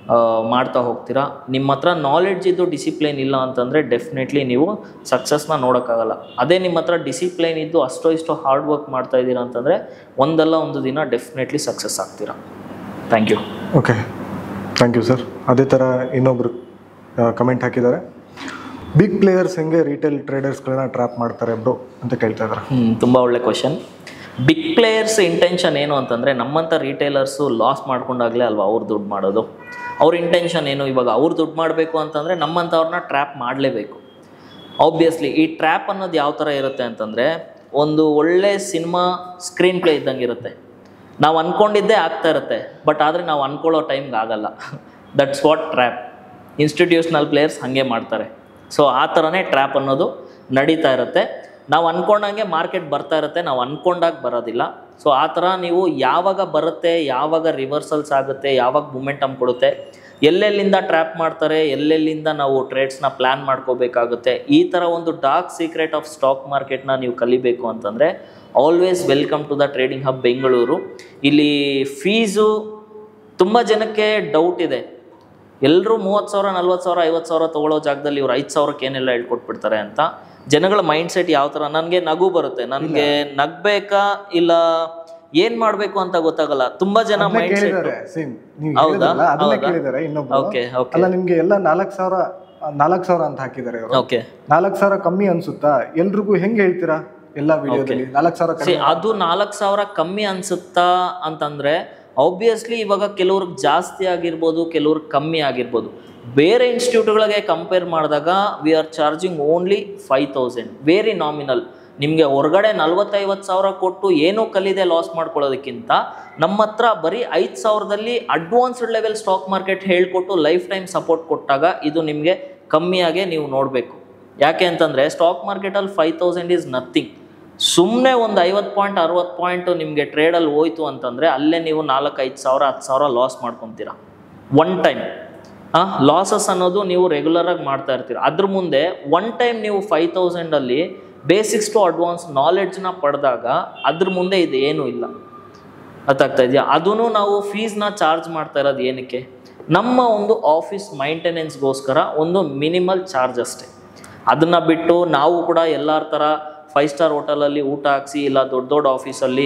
B: ಮಾಡ್ತಾ ಹೋಗ್ತೀರಾ ನಿಮ್ಮ ಹತ್ರ ನಾಲೆಡ್ಜ್ ಇದ್ದು ಡಿಸಿಪ್ಲಿನ್ ಇಲ್ಲ ಅಂತಂದರೆ ಡೆಫಿನೆಟ್ಲಿ ನೀವು ಸಕ್ಸಸ್ನ ನೋಡೋಕ್ಕಾಗಲ್ಲ ಅದೇ ನಿಮ್ಮ ಹತ್ರ ಡಿಸಿಪ್ಲೈನ್ ಇದ್ದು ಅಷ್ಟೋ ಇಷ್ಟೋ ಹಾರ್ಡ್ ವರ್ಕ್ ಮಾಡ್ತಾ ಇದ್ದೀರಾ ಅಂತಂದರೆ ಒಂದಲ್ಲ ಒಂದು ದಿನ ಡೆಫಿನೆಟ್ಲಿ ಸಕ್ಸಸ್ ಆಗ್ತೀರಾ thank you
A: okay thank you sir ಅದೇ ಥರ ಇನ್ನೊಬ್ರು ಕಮೆಂಟ್ ಹಾಕಿದ್ದಾರೆ ಬಿಗ್ ಪ್ಲೇಯರ್ಸ್ ಹೆಂಗೆ ರಿಟೇಲ್ ಟ್ರೇಡರ್ಸ್ಗಳನ್ನ ಟ್ರ್ಯಾಪ್ ಮಾಡ್ತಾರೆ ಬ್ರೋ ಅಂತ ಕೇಳ್ತಾ ಇದ್ದಾರೆ
B: ಹ್ಮ್, ತುಂಬ ಒಳ್ಳೆ ಕ್ವಶನ್ ಬಿಗ್ ಪ್ಲೇಯರ್ಸ್ ಇಂಟೆನ್ಷನ್ ಏನು ಅಂತಂದರೆ ನಮ್ಮಂಥ ರಿಟೇಲರ್ಸು ಲಾಸ್ ಮಾಡ್ಕೊಂಡಾಗಲೇ ಅಲ್ವಾ ಅವ್ರು ದುಡ್ಡು ಮಾಡೋದು ಅವ್ರ ಇಂಟೆನ್ಷನ್ ಏನು ಇವಾಗ ಅವ್ರು ದುಡ್ಡು ಮಾಡಬೇಕು ಅಂತಂದರೆ ನಮ್ಮಂಥವ್ರನ್ನ ಟ್ರ್ಯಾಪ್ ಮಾಡಲೇಬೇಕು ಆಬ್ವಿಯಸ್ಲಿ ಈ ಟ್ರ್ಯಾಪ್ ಅನ್ನೋದು ಯಾವ ಥರ ಇರುತ್ತೆ ಅಂತಂದರೆ ಒಂದು ಒಳ್ಳೆ ಸಿನಿಮಾ ಸ್ಕ್ರೀನ್ ಪ್ಲೇ ಇದ್ದಂಗೆ ಇರುತ್ತೆ ನಾವು ಅಂದ್ಕೊಂಡಿದ್ದೇ ಆಗ್ತಾ ಇರುತ್ತೆ ಬಟ್ ಆದರೆ ನಾವು ಅಂದ್ಕೊಳ್ಳೋ ಟೈಮ್ಗೆ ಆಗಲ್ಲ that's what trap institutional players ಹಾಗೆ ಮಾಡ್ತಾರೆ ಸೊ ಆ ಥರನೇ ಟ್ರ್ಯಾಪ್ ಅನ್ನೋದು ನಡೀತಾ ಇರುತ್ತೆ ನಾವು ಅಂದ್ಕೊಂಡಂಗೆ ಮಾರ್ಕೆಟ್ ಬರ್ತಾ ಇರುತ್ತೆ ನಾವು ಅಂದ್ಕೊಂಡಾಗ ಬರೋದಿಲ್ಲ ಸೊ ಆ ಥರ ನೀವು ಯಾವಾಗ ಬರುತ್ತೆ ಯಾವಾಗ ರಿವರ್ಸಲ್ಸ್ ಆಗುತ್ತೆ ಯಾವಾಗ ಮೂಮೆಂಟಮ್ ಕೊಡುತ್ತೆ ಎಲ್ಲೆಲ್ಲಿಂದ ಟ್ರ್ಯಾಪ್ ಮಾಡ್ತಾರೆ ಎಲ್ಲೆಲ್ಲಿಂದ ನಾವು ಟ್ರೇಡ್ಸ್ನ ಪ್ಲ್ಯಾನ್ ಮಾಡ್ಕೋಬೇಕಾಗುತ್ತೆ ಈ ಥರ ಒಂದು ಡಾರ್ಕ್ ಸೀಕ್ರೆಟ್ ಆಫ್ ಸ್ಟಾಕ್ ಮಾರ್ಕೆಟ್ನ ನೀವು ಕಲಿಬೇಕು ಅಂತಂದರೆ always welcome to the trading hub Bengaluru ಇಲ್ಲಿ ಫೀಸು ತುಂಬ ಜನಕ್ಕೆ ಡೌಟ್ ಇದೆ ಎಲ್ಲರೂ ಮೂವತ್ತು ಸಾವಿರ ನಲ್ವತ್ತು ಸಾವಿರ ಐವತ್ತು ಸಾವಿರ ತೊಗೊಳ್ಳೋ ಜಾಗದಲ್ಲಿ ಇವ್ರು ಐದು ಸಾವಿರಕ್ಕೆ ಏನೆಲ್ಲ ಹೇಳ್ಕೊಟ್ಬಿಡ್ತಾರೆ ಅಂತ ಜನಗಳ ಮೈಂಡ್ ಸೆಟ್ ಯಾವ ಥರ ನನಗೆ ನಗು ಬರುತ್ತೆ ನನಗೆ ನಗ್ಬೇಕಾ ಇಲ್ಲ ಏನು ಮಾಡಬೇಕು ಅಂತ ಗೊತ್ತಾಗಲ್ಲ ತುಂಬ ಜನ
A: ಅದನ್ನೇ
B: ಮೈಂಡ್ ಸೆಟ್
A: ಕೇಳಿದ್ದಾರೆ ಸೇಮ್ ನೀವು
B: ಹೌದಾ?
A: ಹೇಳಿದ್ರಲ್ಲ ಅದನ್ನೇ
B: ಹೌದಾ?
A: ಕೇಳಿದ್ದಾರೆ ಇನ್ನೊಬ್ರು
B: ಓಕೆ ಓಕೆ
A: ಅಲ್ಲ ನಿಮ್ಗೆ ಎಲ್ಲ ನಾಲ್ಕು ಸಾವಿರ ನಾಲ್ಕು ಸಾವಿರ ಅಂತ ಹಾಕಿದ್ದಾರೆ ಇವರು
B: ಓಕೆ
A: ನಾಲ್ಕು ಸಾವಿರ ಕಮ್ಮಿ ಅನ್ಸುತ್ತಾ ಎಲ್ರಿಗೂ ಹೆಂಗ್ ಹೇಳ್ತೀರಾ ಎಲ್ಲ ವಿಡಿಯೋದಲ್ಲಿ ನಾಲ್ಕು ಸಾವಿರ
B: ಸಿ
A: ಕಮ್ಮಿ
B: ಅದು ನಾಲ್ಕು ಸಾವಿರ ಕಮ್ಮಿ ಅನ್ಸುತ್ತಾ ಅಂತಂದ್ರೆ ಆಬ್ವಿಯಸ್ಲಿ ಇವಾಗ ಕೆಲವ್ರಿಗೆ ಜಾಸ್ತಿ ಆಗಿರ್ಬೋದು ಕೆಲವ್ರಿಗೆ ಕಮ್ಮಿ ಆಗಿರ್ಬೋದು ಬೇರೆ ಇನ್ಸ್ಟಿಟ್ಯೂಟ್ಗಳಿಗೆ ಕಂಪೇರ್ ಮಾಡಿದಾಗ we are charging only five thousand very nominal ನಿಮಗೆ ಹೊರಗಡೆ ನಲ್ವತ್ತೈವತ್ತು ಸಾವಿರ ಕೊಟ್ಟು ಏನೂ ಕಲಿದೆ ಲಾಸ್ ಮಾಡ್ಕೊಳ್ಳೋದಕ್ಕಿಂತ ನಮ್ಮ ಹತ್ರ ಬರೀ ಐದು ಸಾವಿರದಲ್ಲಿ ಅಡ್ವಾನ್ಸ್ಡ್ ಲೆವೆಲ್ ಸ್ಟಾಕ್ ಮಾರ್ಕೆಟ್ ಹೇಳ್ಕೊಟ್ಟು ಲೈಫ್ ಟೈಮ್ ಸಪೋರ್ಟ್ ಕೊಟ್ಟಾಗ ಇದು ನಿಮಗೆ ಕಮ್ಮಿಯಾಗೆ ನೀವು ನೋಡಬೇಕು ಯಾಕೆ ಅಂತಂದರೆ ಸ್ಟಾಕ್ ಮಾರ್ಕೆಟಲ್ಲಿ ಫೈವ್ ತೌಸಂಡ್ ಈಸ್ ನಥಿಂಗ್ ಸುಮ್ಮನೆ ಒಂದು ಐವತ್ತು ಪಾಯಿಂಟ್ ಅರವತ್ತು ಪಾಯಿಂಟು ನಿಮಗೆ ಟ್ರೇಡಲ್ಲಿ ಹೋಯ್ತು ಅಂತಂದರೆ ಅಲ್ಲೇ ನೀವು ನಾಲ್ಕು ಐದು ಸಾವಿರ ಹತ್ತು ಸಾವಿರ ಲಾಸ್ ಮಾಡ್ಕೊತೀರಾ ಒನ್ ಟೈಮ್ ಹಾಂ ಲಾಸಸ್ ಅನ್ನೋದು ನೀವು ರೆಗ್ಯುಲರಾಗಿ ಮಾಡ್ತಾ ಇರ್ತೀರ ಅದ್ರ ಮುಂದೆ ಒನ್ ಟೈಮ್ ನೀವು ಫೈವ್ ತೌಸಂಡಲ್ಲಿ ಬೇಸಿಕ್ಸ್ ಟು ಅಡ್ವಾನ್ಸ್ ನಾಲೆಡ್ಜ್ನ ಪಡೆದಾಗ ಅದ್ರ ಮುಂದೆ ಇದು ಏನೂ ಇಲ್ಲ ಅರ್ಥಾಗ್ತಾ ಇದೆಯಾ ಅದೂ ನಾವು ಫೀಸ್ನ ಚಾರ್ಜ್ ಮಾಡ್ತಾ ಇರೋದು ಏನಕ್ಕೆ ನಮ್ಮ ಒಂದು ಆಫೀಸ್ ಮೈಂಟೆನೆನ್ಸ್ಗೋಸ್ಕರ ಒಂದು ಮಿನಿಮಲ್ ಚಾರ್ಜ್ ಅಷ್ಟೇ ಅದನ್ನು ಬಿಟ್ಟು ನಾವು ಕೂಡ ಎಲ್ಲರ ಥರ ಫೈವ್ ಸ್ಟಾರ್ ಹೋಟೆಲಲ್ಲಿ ಊಟ ಹಾಕ್ಸಿ ಇಲ್ಲ ದೊಡ್ಡ ದೊಡ್ಡ ಆಫೀಸಲ್ಲಿ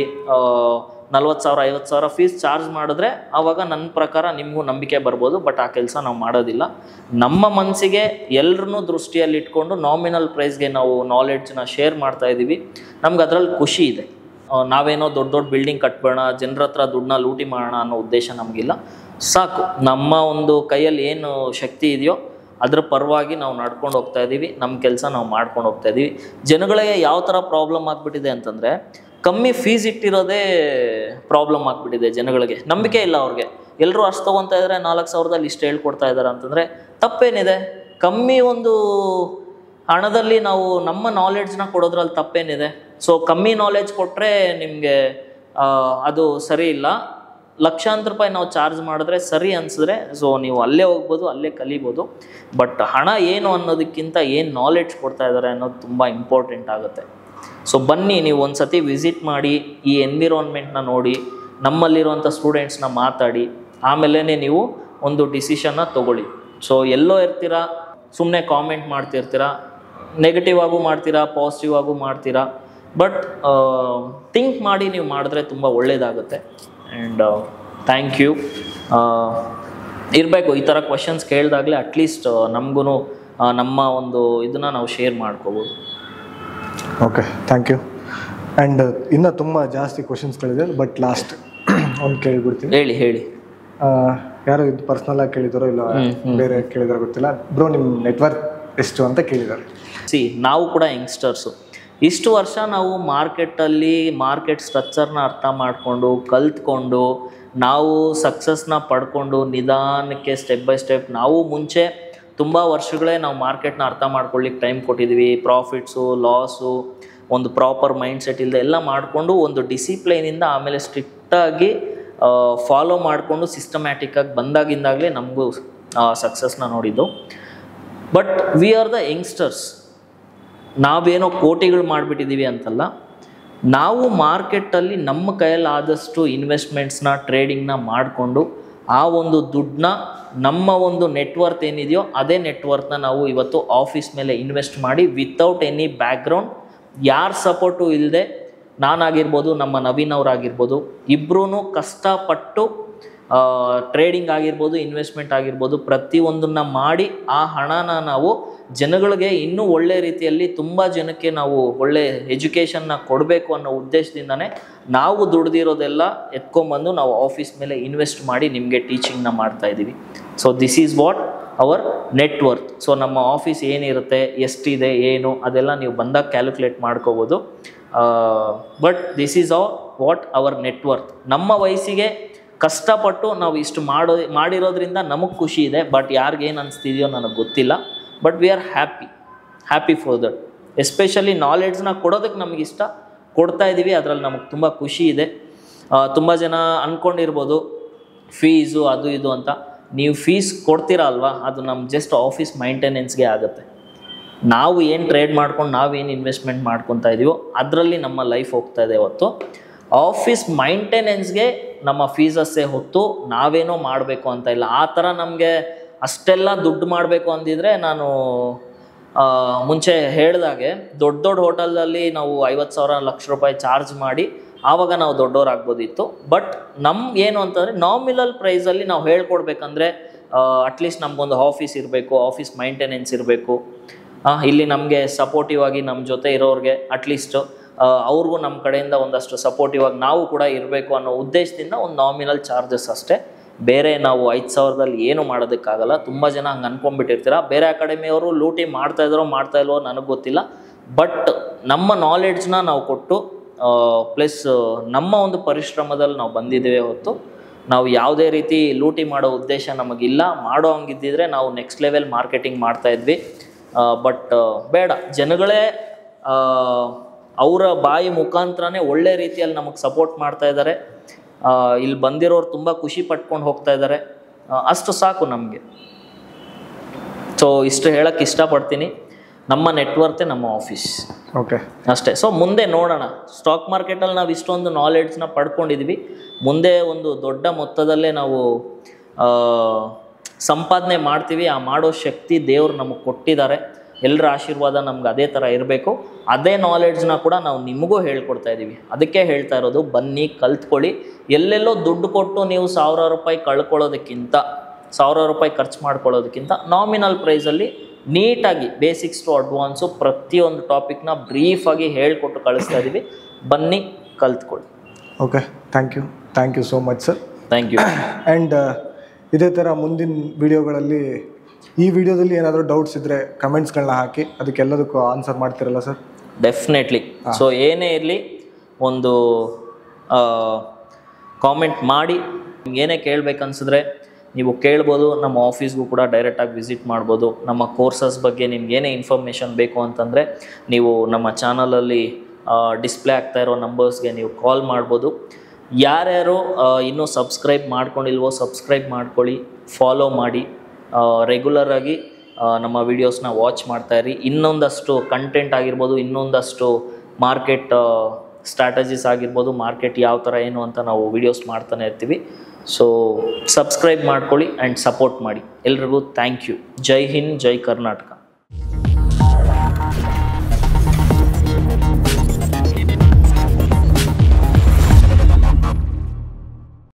B: ನಲ್ವತ್ತು ಸಾವಿರ ಐವತ್ತು ಸಾವಿರ ಫೀಸ್ ಚಾರ್ಜ್ ಮಾಡಿದ್ರೆ ಆವಾಗ ನನ್ನ ಪ್ರಕಾರ ನಿಮಗೂ ನಂಬಿಕೆ ಬರ್ಬೋದು ಬಟ್ ಆ ಕೆಲಸ ನಾವು ಮಾಡೋದಿಲ್ಲ ನಮ್ಮ ಮನಸ್ಸಿಗೆ ಎಲ್ಲರನ್ನೂ ದೃಷ್ಟಿಯಲ್ಲಿ ಇಟ್ಕೊಂಡು ನಾಮಿನಲ್ ಪ್ರೈಸ್ಗೆ ನಾವು ನಾಲೆಡ್ಜ್ನ ಶೇರ್ ಮಾಡ್ತಾ ಇದ್ದೀವಿ ನಮ್ಗೆ ಅದರಲ್ಲಿ ಖುಷಿ ಇದೆ ಆ, ನಾವೇನೋ ದೊಡ್ಡ ದೊಡ್ಡ ಬಿಲ್ಡಿಂಗ್ ಕಟ್ಬೇಡ ಜನರ ಹತ್ರ ದುಡ್ಡನ್ನ ಲೂಟಿ ಮಾಡೋಣ ಅನ್ನೋ ಉದ್ದೇಶ ನಮಗಿಲ್ಲ ಸಾಕು ನಮ್ಮ ಒಂದು ಕೈಯಲ್ಲಿ ಏನು ಶಕ್ತಿ ಇದೆಯೋ ಅದ್ರ ಪರವಾಗಿ ನಾವು ನಡ್ಕೊಂಡು ಹೋಗ್ತಾ ಇದ್ದೀವಿ ನಮ್ಮ ಕೆಲಸ ನಾವು ಮಾಡ್ಕೊಂಡು ಹೋಗ್ತಾ ಇದ್ದೀವಿ ಜನಗಳಿಗೆ ಯಾವ ಥರ ಪ್ರಾಬ್ಲಮ್ ಆಗಿಬಿಟ್ಟಿದೆ ಅಂತಂದರೆ ಕಮ್ಮಿ ಫೀಸ್ ಇಟ್ಟಿರೋದೇ ಪ್ರಾಬ್ಲಮ್ ಆಗಿಬಿಟ್ಟಿದೆ ಜನಗಳಿಗೆ ನಂಬಿಕೆ ಇಲ್ಲ ಅವ್ರಿಗೆ ಎಲ್ಲರೂ ಅಷ್ಟು ತೊಗೊತಾ ಇದ್ದಾರೆ ನಾಲ್ಕು ಸಾವಿರದಲ್ಲಿ ಇಷ್ಟು ಹೇಳ್ಕೊಡ್ತಾ ಇದ್ದಾರೆ ಅಂತಂದರೆ ತಪ್ಪೇನಿದೆ ಕಮ್ಮಿ ಒಂದು ಹಣದಲ್ಲಿ ನಾವು ನಮ್ಮ ನಾಲೆಡ್ಜ್ನ ಕೊಡೋದ್ರಲ್ಲಿ ತಪ್ಪೇನಿದೆ ಸೊ ಕಮ್ಮಿ ನಾಲೆಡ್ಜ್ ಕೊಟ್ಟರೆ ನಿಮಗೆ ಅದು ಸರಿ ಇಲ್ಲ ಲಕ್ಷಾಂತರ ರೂಪಾಯಿ ನಾವು ಚಾರ್ಜ್ ಮಾಡಿದ್ರೆ ಸರಿ ಅನಿಸಿದ್ರೆ ಸೊ ನೀವು ಅಲ್ಲೇ ಹೋಗ್ಬೋದು ಅಲ್ಲೇ ಕಲಿಬೋದು ಬಟ್ ಹಣ ಏನು ಅನ್ನೋದಕ್ಕಿಂತ ಏನು ನಾಲೆಡ್ಜ್ ಕೊಡ್ತಾ ಇದ್ದಾರೆ ಅನ್ನೋದು ತುಂಬ ಇಂಪಾರ್ಟೆಂಟ್ ಆಗುತ್ತೆ ಸೊ ಬನ್ನಿ ನೀವು ಒಂದು ಸತಿ ವಿಸಿಟ್ ಮಾಡಿ ಈ ಎನ್ವಿರಾನ್ಮೆಂಟ್ನ ನೋಡಿ ನಮ್ಮಲ್ಲಿರುವಂಥ ಸ್ಟೂಡೆಂಟ್ಸ್ನ ಮಾತಾಡಿ ಆಮೇಲೆ ನೀವು ಒಂದು ಡಿಸಿಷನ್ನ ತೊಗೊಳ್ಳಿ ಸೊ ಎಲ್ಲೋ ಇರ್ತೀರಾ ಸುಮ್ಮನೆ ಕಾಮೆಂಟ್ ಮಾಡ್ತಿರ್ತೀರಾ ನೆಗೆಟಿವ್ ಆಗು ಮಾಡ್ತೀರಾ ಪಾಸಿಟಿವ್ ಆಗು ಮಾಡ್ತೀರಾ ಬಟ್ ಥಿಂಕ್ ಮಾಡಿ ನೀವು ಮಾಡಿದ್ರೆ ತುಂಬ ಒಳ್ಳೆಯದಾಗುತ್ತೆ ಆ್ಯಂಡ್ ಥ್ಯಾಂಕ್ ಯು ಇರಬೇಕು ಈ ಥರ ಕ್ವಶನ್ಸ್ ಕೇಳಿದಾಗಲೇ ಅಟ್ಲೀಸ್ಟ್ ನಮಗೂ ನಮ್ಮ ಒಂದು ಇದನ್ನು ನಾವು ಶೇರ್ ಮಾಡ್ಕೋಬೋದು
A: ಓಕೆ ಥ್ಯಾಂಕ್ ಯು ಆ್ಯಂಡ್ ಇನ್ನೂ ತುಂಬ ಜಾಸ್ತಿ ಕ್ವಶನ್ಸ್ಗಳಿದೆ ಬಟ್ ಲಾಸ್ಟ್ ಒಂದು ಕೇಳಿಬಿಡ್ತೀನಿ
B: ಹೇಳಿ ಹೇಳಿ
A: ಯಾರು ಇದು ಪರ್ಸ್ನಲ್ ಆಗಿ ಕೇಳಿದಾರೋ ಇಲ್ಲ ಬೇರೆ ಕೇಳಿದಾರೋ ಗೊತ್ತಿಲ್ಲ ಬ್ರೋ ನಿಮ್ಮ ನೆಟ್ವರ್ಕ್ ಎಷ್ಟು ಅಂತ ಕೇಳಿದ್ದಾರೆ
B: ಸಿ ನಾವು ಕೂಡ ಯಂಗ್ಸ್ಟರ್ಸು ಇಷ್ಟು ವರ್ಷ ನಾವು ಮಾರ್ಕೆಟಲ್ಲಿ ಮಾರ್ಕೆಟ್ ಸ್ಟ್ರಕ್ಚರ್ನ ಅರ್ಥ ಮಾಡಿಕೊಂಡು ಕಲ್ತ್ಕೊಂಡು ನಾವು ಸಕ್ಸಸ್ನ ಪಡ್ಕೊಂಡು ನಿಧಾನಕ್ಕೆ ಸ್ಟೆಪ್ ಬೈ ಸ್ಟೆಪ್ ನಾವು ಮುಂಚೆ ತುಂಬ ವರ್ಷಗಳೇ ನಾವು ಮಾರ್ಕೆಟ್ನ ಅರ್ಥ ಮಾಡ್ಕೊಳ್ಳಿಕ್ಕೆ ಟೈಮ್ ಕೊಟ್ಟಿದ್ವಿ ಪ್ರಾಫಿಟ್ಸು ಲಾಸು ಒಂದು ಪ್ರಾಪರ್ ಮೈಂಡ್ ಸೆಟ್ ಇಲ್ಲದೆ ಎಲ್ಲ ಮಾಡಿಕೊಂಡು ಒಂದು ಡಿಸಿಪ್ಲೈನಿಂದ ಆಮೇಲೆ ಸ್ಟ್ರಿಕ್ಟಾಗಿ ಫಾಲೋ ಮಾಡಿಕೊಂಡು ಸಿಸ್ಟಮ್ಯಾಟಿಕ್ಕಾಗಿ ಬಂದಾಗಿಂದಾಗಲೇ ನಮಗೂ ಸಕ್ಸಸ್ನ ನೋಡಿದ್ದು but we are the youngsters ನಾವೇನೋ ಕೋಟಿಗಳು ಮಾಡಿಬಿಟ್ಟಿದ್ದೀವಿ ಅಂತಲ್ಲ ನಾವು ಮಾರ್ಕೆಟಲ್ಲಿ ನಮ್ಮ ಕೈಯಲ್ಲಿ ಆದಷ್ಟು ಇನ್ವೆಸ್ಟ್ಮೆಂಟ್ಸ್ನ ಟ್ರೇಡಿಂಗ್ನ ಮಾಡಿಕೊಂಡು ಆ ಒಂದು ದುಡ್ಡನ್ನ ನಮ್ಮ ಒಂದು ನೆಟ್ವರ್ತ್ ಏನಿದೆಯೋ ಅದೇ ನೆಟ್ವರ್ಕ್ನ ನಾವು ಇವತ್ತು ಆಫೀಸ್ ಮೇಲೆ ಇನ್ವೆಸ್ಟ್ ಮಾಡಿ ವಿತೌಟ್ ಎನಿ ಬ್ಯಾಕ್ಗ್ರೌಂಡ್ ಯಾರ ಸಪೋರ್ಟು ಇಲ್ಲದೆ ನಾನಾಗಿರ್ಬೋದು ನಮ್ಮ ನವೀನ್ ಅವರಾಗಿರ್ಬೋದು ಇಬ್ಬರೂ ಕಷ್ಟಪಟ್ಟು ಟ್ರೇಡಿಂಗ್ ಆಗಿರ್ಬೋದು ಇನ್ವೆಸ್ಟ್ಮೆಂಟ್ ಆಗಿರ್ಬೋದು ಪ್ರತಿಯೊಂದನ್ನ ಮಾಡಿ ಆ ಹಣನ ನಾವು ಜನಗಳಿಗೆ ಇನ್ನೂ ಒಳ್ಳೆ ರೀತಿಯಲ್ಲಿ ತುಂಬ ಜನಕ್ಕೆ ನಾವು ಒಳ್ಳೆ ಎಜುಕೇಷನ್ನ ಕೊಡಬೇಕು ಅನ್ನೋ ಉದ್ದೇಶದಿಂದನೇ ನಾವು ದುಡ್ದಿರೋದೆಲ್ಲ ಎತ್ಕೊಂಬಂದು ನಾವು ಆಫೀಸ್ ಮೇಲೆ ಇನ್ವೆಸ್ಟ್ ಮಾಡಿ ನಿಮಗೆ ಟೀಚಿಂಗ್ನ ಮಾಡ್ತಾ ಇದ್ದೀವಿ so this is what our net worth so ನಮ್ಮ ಆಫೀಸ್ ಏನಿರುತ್ತೆ ಎಷ್ಟಿದೆ ಏನು ಅದೆಲ್ಲ ನೀವು ಬಂದಾಗ ಕ್ಯಾಲ್ಕುಲೇಟ್ ಮಾಡ್ಕೋಬೋದು but this is of what our net worth ನಮ್ಮ ವಯಸ್ಸಿಗೆ ಕಷ್ಟಪಟ್ಟು ನಾವು ಇಷ್ಟು ಮಾಡೋ ಮಾಡಿರೋದ್ರಿಂದ ನಮಗೆ ಖುಷಿ ಇದೆ ಬಟ್ ಯಾರಿಗೇನು ಅನಿಸ್ತಿದೆಯೋ ನನಗೆ ಗೊತ್ತಿಲ್ಲ but we are happy happy for that especially ನಾಲೆಡ್ಜ್ನ ಕೊಡೋದಕ್ಕೆ ನಮಗೆ ಇಷ್ಟ ಕೊಡ್ತಾ ಇದ್ದೀವಿ ಅದರಲ್ಲಿ ನಮಗೆ ತುಂಬ ಖುಷಿ ಇದೆ ತುಂಬ ಜನ ಅಂದ್ಕೊಂಡಿರ್ಬೋದು ಫೀಸು ಅದು ಇದು ಅಂತ ನೀವು ಫೀಸ್ ಕೊಡ್ತೀರಾ ಅಲ್ವಾ ಅದು ನಮ್ಮ ಜಸ್ಟ್ ಆಫೀಸ್ ಮೈಂಟೆನೆನ್ಸ್ಗೆ ಆಗುತ್ತೆ ನಾವು ಏನು ಟ್ರೇಡ್ ಮಾಡ್ಕೊಂಡು ನಾವೇನು ಇನ್ವೆಸ್ಟ್ಮೆಂಟ್ ಮಾಡ್ಕೊತಾ ಇದೀವೋ ಅದರಲ್ಲಿ ನಮ್ಮ ಲೈಫ್ ಹೋಗ್ತಾ ಇದೆ ಹೊತ್ತು ಆಫೀಸ್ ಮೈಂಟೆನೆನ್ಸ್ಗೆ ನಮ್ಮ ಫೀಸಸ್ಸೇ ಹೊತ್ತು ನಾವೇನೋ ಮಾಡಬೇಕು ಅಂತ ಇಲ್ಲ ಆ ಥರ ನಮಗೆ ಅಷ್ಟೆಲ್ಲ ದುಡ್ಡು ಮಾಡಬೇಕು ಅಂದಿದ್ರೆ ನಾನು ಆ, ಮುಂಚೆ ಹೇಳ್ದಾಗೆ ದೊಡ್ಡ ದೊಡ್ಡ ಹೋಟೆಲಲ್ಲಿ ನಾವು ಐವತ್ತು ಸಾವಿರ ಲಕ್ಷ ರೂಪಾಯಿ ಚಾರ್ಜ್ ಮಾಡಿ ಆವಾಗ ನಾವು ದೊಡ್ಡವರಾಗ್ಬೋದಿತ್ತು ಬಟ್ ನಮ್ ಏನು ಅಂತಂದರೆ ನಾಮಿನಲ್ ಪ್ರೈಸಲ್ಲಿ ನಾವು ಹೇಳ್ಕೊಡ್ಬೇಕಂದ್ರೆ ಅಟ್ಲೀಸ್ಟ್ ನಮಗೊಂದು ಆಫೀಸ್ ಇರಬೇಕು ಆಫೀಸ್ ಮೈಂಟೆನೆನ್ಸ್ ಇರಬೇಕು ಇಲ್ಲಿ ನಮಗೆ ಸಪೋರ್ಟಿವ್ ಆಗಿ ನಮ್ಮ ಜೊತೆ ಇರೋರಿಗೆ ಅಟ್ಲೀಸ್ಟ್ ಅವ್ರಿಗೂ ನಮ್ಮ ಕಡೆಯಿಂದ ಒಂದಷ್ಟು ಸಪೋರ್ಟಿವ್ ಆಗಿ ನಾವು ಕೂಡ ಇರಬೇಕು ಅನ್ನೋ ಉದ್ದೇಶದಿಂದ ಒಂದು ನಾಮಿನಲ್ ಚಾರ್ಜಸ್ ಅಷ್ಟೇ ಬೇರೆ ನಾವು ಐದು ಸಾವಿರದಲ್ಲಿ ಏನು ಮಾಡೋದಕ್ಕಾಗಲ್ಲ ತುಂಬ ಜನ ಹಂಗೆ ಅನ್ಕೊಂಡ್ಬಿಟ್ಟಿರ್ತೀರ ಬೇರೆ ಅಕಾಡೆಮಿಯವರು ಲೂಟಿ ಮಾಡ್ತಾ ಇದ್ರೋ ಮಾಡ್ತಾ ಇಲ್ವೋ ನನಗೆ ಗೊತ್ತಿಲ್ಲ ಬಟ್ ನಮ್ಮ ನಾಲೆಡ್ಜ್ನ ನಾವು ಕೊಟ್ಟು ಪ್ಲಸ್ ನಮ್ಮ ಒಂದು ಪರಿಶ್ರಮದಲ್ಲಿ ನಾವು ಬಂದಿದ್ದೇವೆ ಹೊತ್ತು ನಾವು ಯಾವುದೇ ರೀತಿ ಲೂಟಿ ಮಾಡೋ ಉದ್ದೇಶ ನಮಗಿಲ್ಲ ಮಾಡೋ ಹಂಗಿದ್ದಿದ್ರೆ ನಾವು ನೆಕ್ಸ್ಟ್ ಲೆವೆಲ್ ಮಾರ್ಕೆಟಿಂಗ್ ಮಾಡ್ತಾ ಇದ್ವಿ ಬಟ್ ಬೇಡ ಜನಗಳೇ ಅವರ ಬಾಯಿ ಮುಖಾಂತರನೇ ಒಳ್ಳೆ ರೀತಿಯಲ್ಲಿ ನಮಗೆ ಸಪೋರ್ಟ್ ಮಾಡ್ತಾ ಇದ್ದಾರೆ ಇಲ್ಲಿ ಬಂದಿರೋರು ತುಂಬ ಖುಷಿ ಪಟ್ಕೊಂಡು ಹೋಗ್ತಾ ಇದ್ದಾರೆ ಆ, ಅಷ್ಟು ಸಾಕು ನಮಗೆ ಸೊ ಇಷ್ಟು ಹೇಳಕ್ಕೆ ಇಷ್ಟಪಡ್ತೀನಿ ನಮ್ಮ ನೆಟ್ವರ್ತೆ ನಮ್ಮ ಆಫೀಸ್
A: ಓಕೆ
B: ಅಷ್ಟೇ ಸೊ ಮುಂದೆ ನೋಡೋಣ ಸ್ಟಾಕ್ ಮಾರ್ಕೆಟಲ್ಲಿ ನಾವು ಇಷ್ಟೊಂದು ನಾಲೆಡ್ಜ್ನ ಪಡ್ಕೊಂಡಿದ್ದೀವಿ ಮುಂದೆ ಒಂದು ದೊಡ್ಡ ಮೊತ್ತದಲ್ಲೇ ನಾವು ಆ, ಸಂಪಾದನೆ ಮಾಡ್ತೀವಿ ಆ ಮಾಡೋ ಶಕ್ತಿ ದೇವ್ರು ನಮಗೆ ಕೊಟ್ಟಿದ್ದಾರೆ ಎಲ್ಲರ ಆಶೀರ್ವಾದ ನಮ್ಗೆ ಅದೇ ಥರ ಇರಬೇಕು ಅದೇ ನಾಲೆಡ್ಜ್ನ ಕೂಡ ನಾವು ನಿಮಗೂ ಹೇಳ್ಕೊಡ್ತಾ ಇದ್ದೀವಿ ಅದಕ್ಕೆ ಹೇಳ್ತಾ ಇರೋದು ಬನ್ನಿ ಕಲ್ತ್ಕೊಳ್ಳಿ ಎಲ್ಲೆಲ್ಲೋ ದುಡ್ಡು ಕೊಟ್ಟು ನೀವು ಸಾವಿರ ರೂಪಾಯಿ ಕಳ್ಕೊಳ್ಳೋದಕ್ಕಿಂತ ಸಾವಿರ ರೂಪಾಯಿ ಖರ್ಚು ಮಾಡ್ಕೊಳ್ಳೋದಕ್ಕಿಂತ ನಾಮಿನಲ್ ಪ್ರೈಸಲ್ಲಿ ನೀಟಾಗಿ ಬೇಸಿಕ್ಸ್ ಟು ಅಡ್ವಾನ್ಸು ಪ್ರತಿಯೊಂದು ಟಾಪಿಕ್ನ ಬ್ರೀಫಾಗಿ ಹೇಳ್ಕೊಟ್ಟು ಕಳಿಸ್ತಾ ಇದ್ದೀವಿ ಬನ್ನಿ ಕಲ್ತ್ಕೊಳ್ಳಿ
A: okay thank you thank you so much sir
B: thank you
A: and ಇದೇ ಥರ ಮುಂದಿನ ವಿಡಿಯೋಗಳಲ್ಲಿ ಈ ವಿಡಿಯೋದಲ್ಲಿ ಏನಾದರೂ ಡೌಟ್ಸ್ ಇದ್ದರೆ ಕಮೆಂಟ್ಸ್ಗಳನ್ನ ಹಾಕಿ ಅದಕ್ಕೆಲ್ಲದಕ್ಕೂ ಆನ್ಸರ್ ಮಾಡ್ತಿರಲ್ಲ ಸರ್
B: ಡೆಫಿನೆಟ್ಲಿ ಸೊ ಏನೇ ಇರಲಿ ಒಂದು ಕಾಮೆಂಟ್ ಮಾಡಿ ನಿಮ್ಗೆ ಏನೇ ಕೇಳಬೇಕನ್ಸಿದ್ರೆ ನೀವು ಕೇಳ್ಬೋದು ನಮ್ಮ ಆಫೀಸ್ಗೂ ಕೂಡ ಡೈರೆಕ್ಟಾಗಿ ವಿಸಿಟ್ ಮಾಡ್ಬೋದು ನಮ್ಮ ಕೋರ್ಸಸ್ ಬಗ್ಗೆ ನಿಮ್ಗೆ ಏನೇ ಇನ್ಫಾರ್ಮೇಷನ್ ಬೇಕು ಅಂತಂದರೆ ನೀವು ನಮ್ಮ ಚಾನಲಲ್ಲಿ ಡಿಸ್ಪ್ಲೇ ಆಗ್ತಾ ಇರೋ ನಂಬರ್ಸ್ಗೆ ನೀವು ಕಾಲ್ ಮಾಡ್ಬೋದು ಯಾರ್ಯಾರು ಆ, ಇನ್ನೂ ಸಬ್ಸ್ಕ್ರೈಬ್ ಮಾಡ್ಕೊಂಡಿಲ್ವೋ ಸಬ್ಸ್ಕ್ರೈಬ್ ಮಾಡ್ಕೊಳ್ಳಿ ಫಾಲೋ ಮಾಡಿ ರೆಗ್ಯುಲರ್ ಆಗಿ ಆ, ನಮ್ಮ ವಿಡಿಯೋಸ್ನ ವಾಚ್ ಮಾಡ್ತಾ ಇರಿ ಇನ್ನೊಂದಷ್ಟು ಕಂಟೆಂಟ್ ಆಗಿರ್ಬೋದು ಇನ್ನೊಂದಷ್ಟು ಮಾರ್ಕೆಟ್ ಸ್ಟ್ರಾಟಜೀಸ್ ಆಗಿರ್ಬೋದು ಮಾರ್ಕೆಟ್ ಯಾವ ಥರ ಏನು ಅಂತ ನಾವು ವಿಡಿಯೋಸ್ ಮಾಡ್ತಾನೆ ಇರ್ತೀವಿ ಸೊ ಸಬ್ಸ್ಕ್ರೈಬ್ ಮಾಡ್ಕೊಳ್ಳಿ ಆ್ಯಂಡ್ ಸಪೋರ್ಟ್ ಮಾಡಿ ಎಲ್ರಿಗೂ ಥ್ಯಾಂಕ್ ಯು ಜೈ ಹಿಂದ್ ಜೈ ಕರ್ನಾಟಕ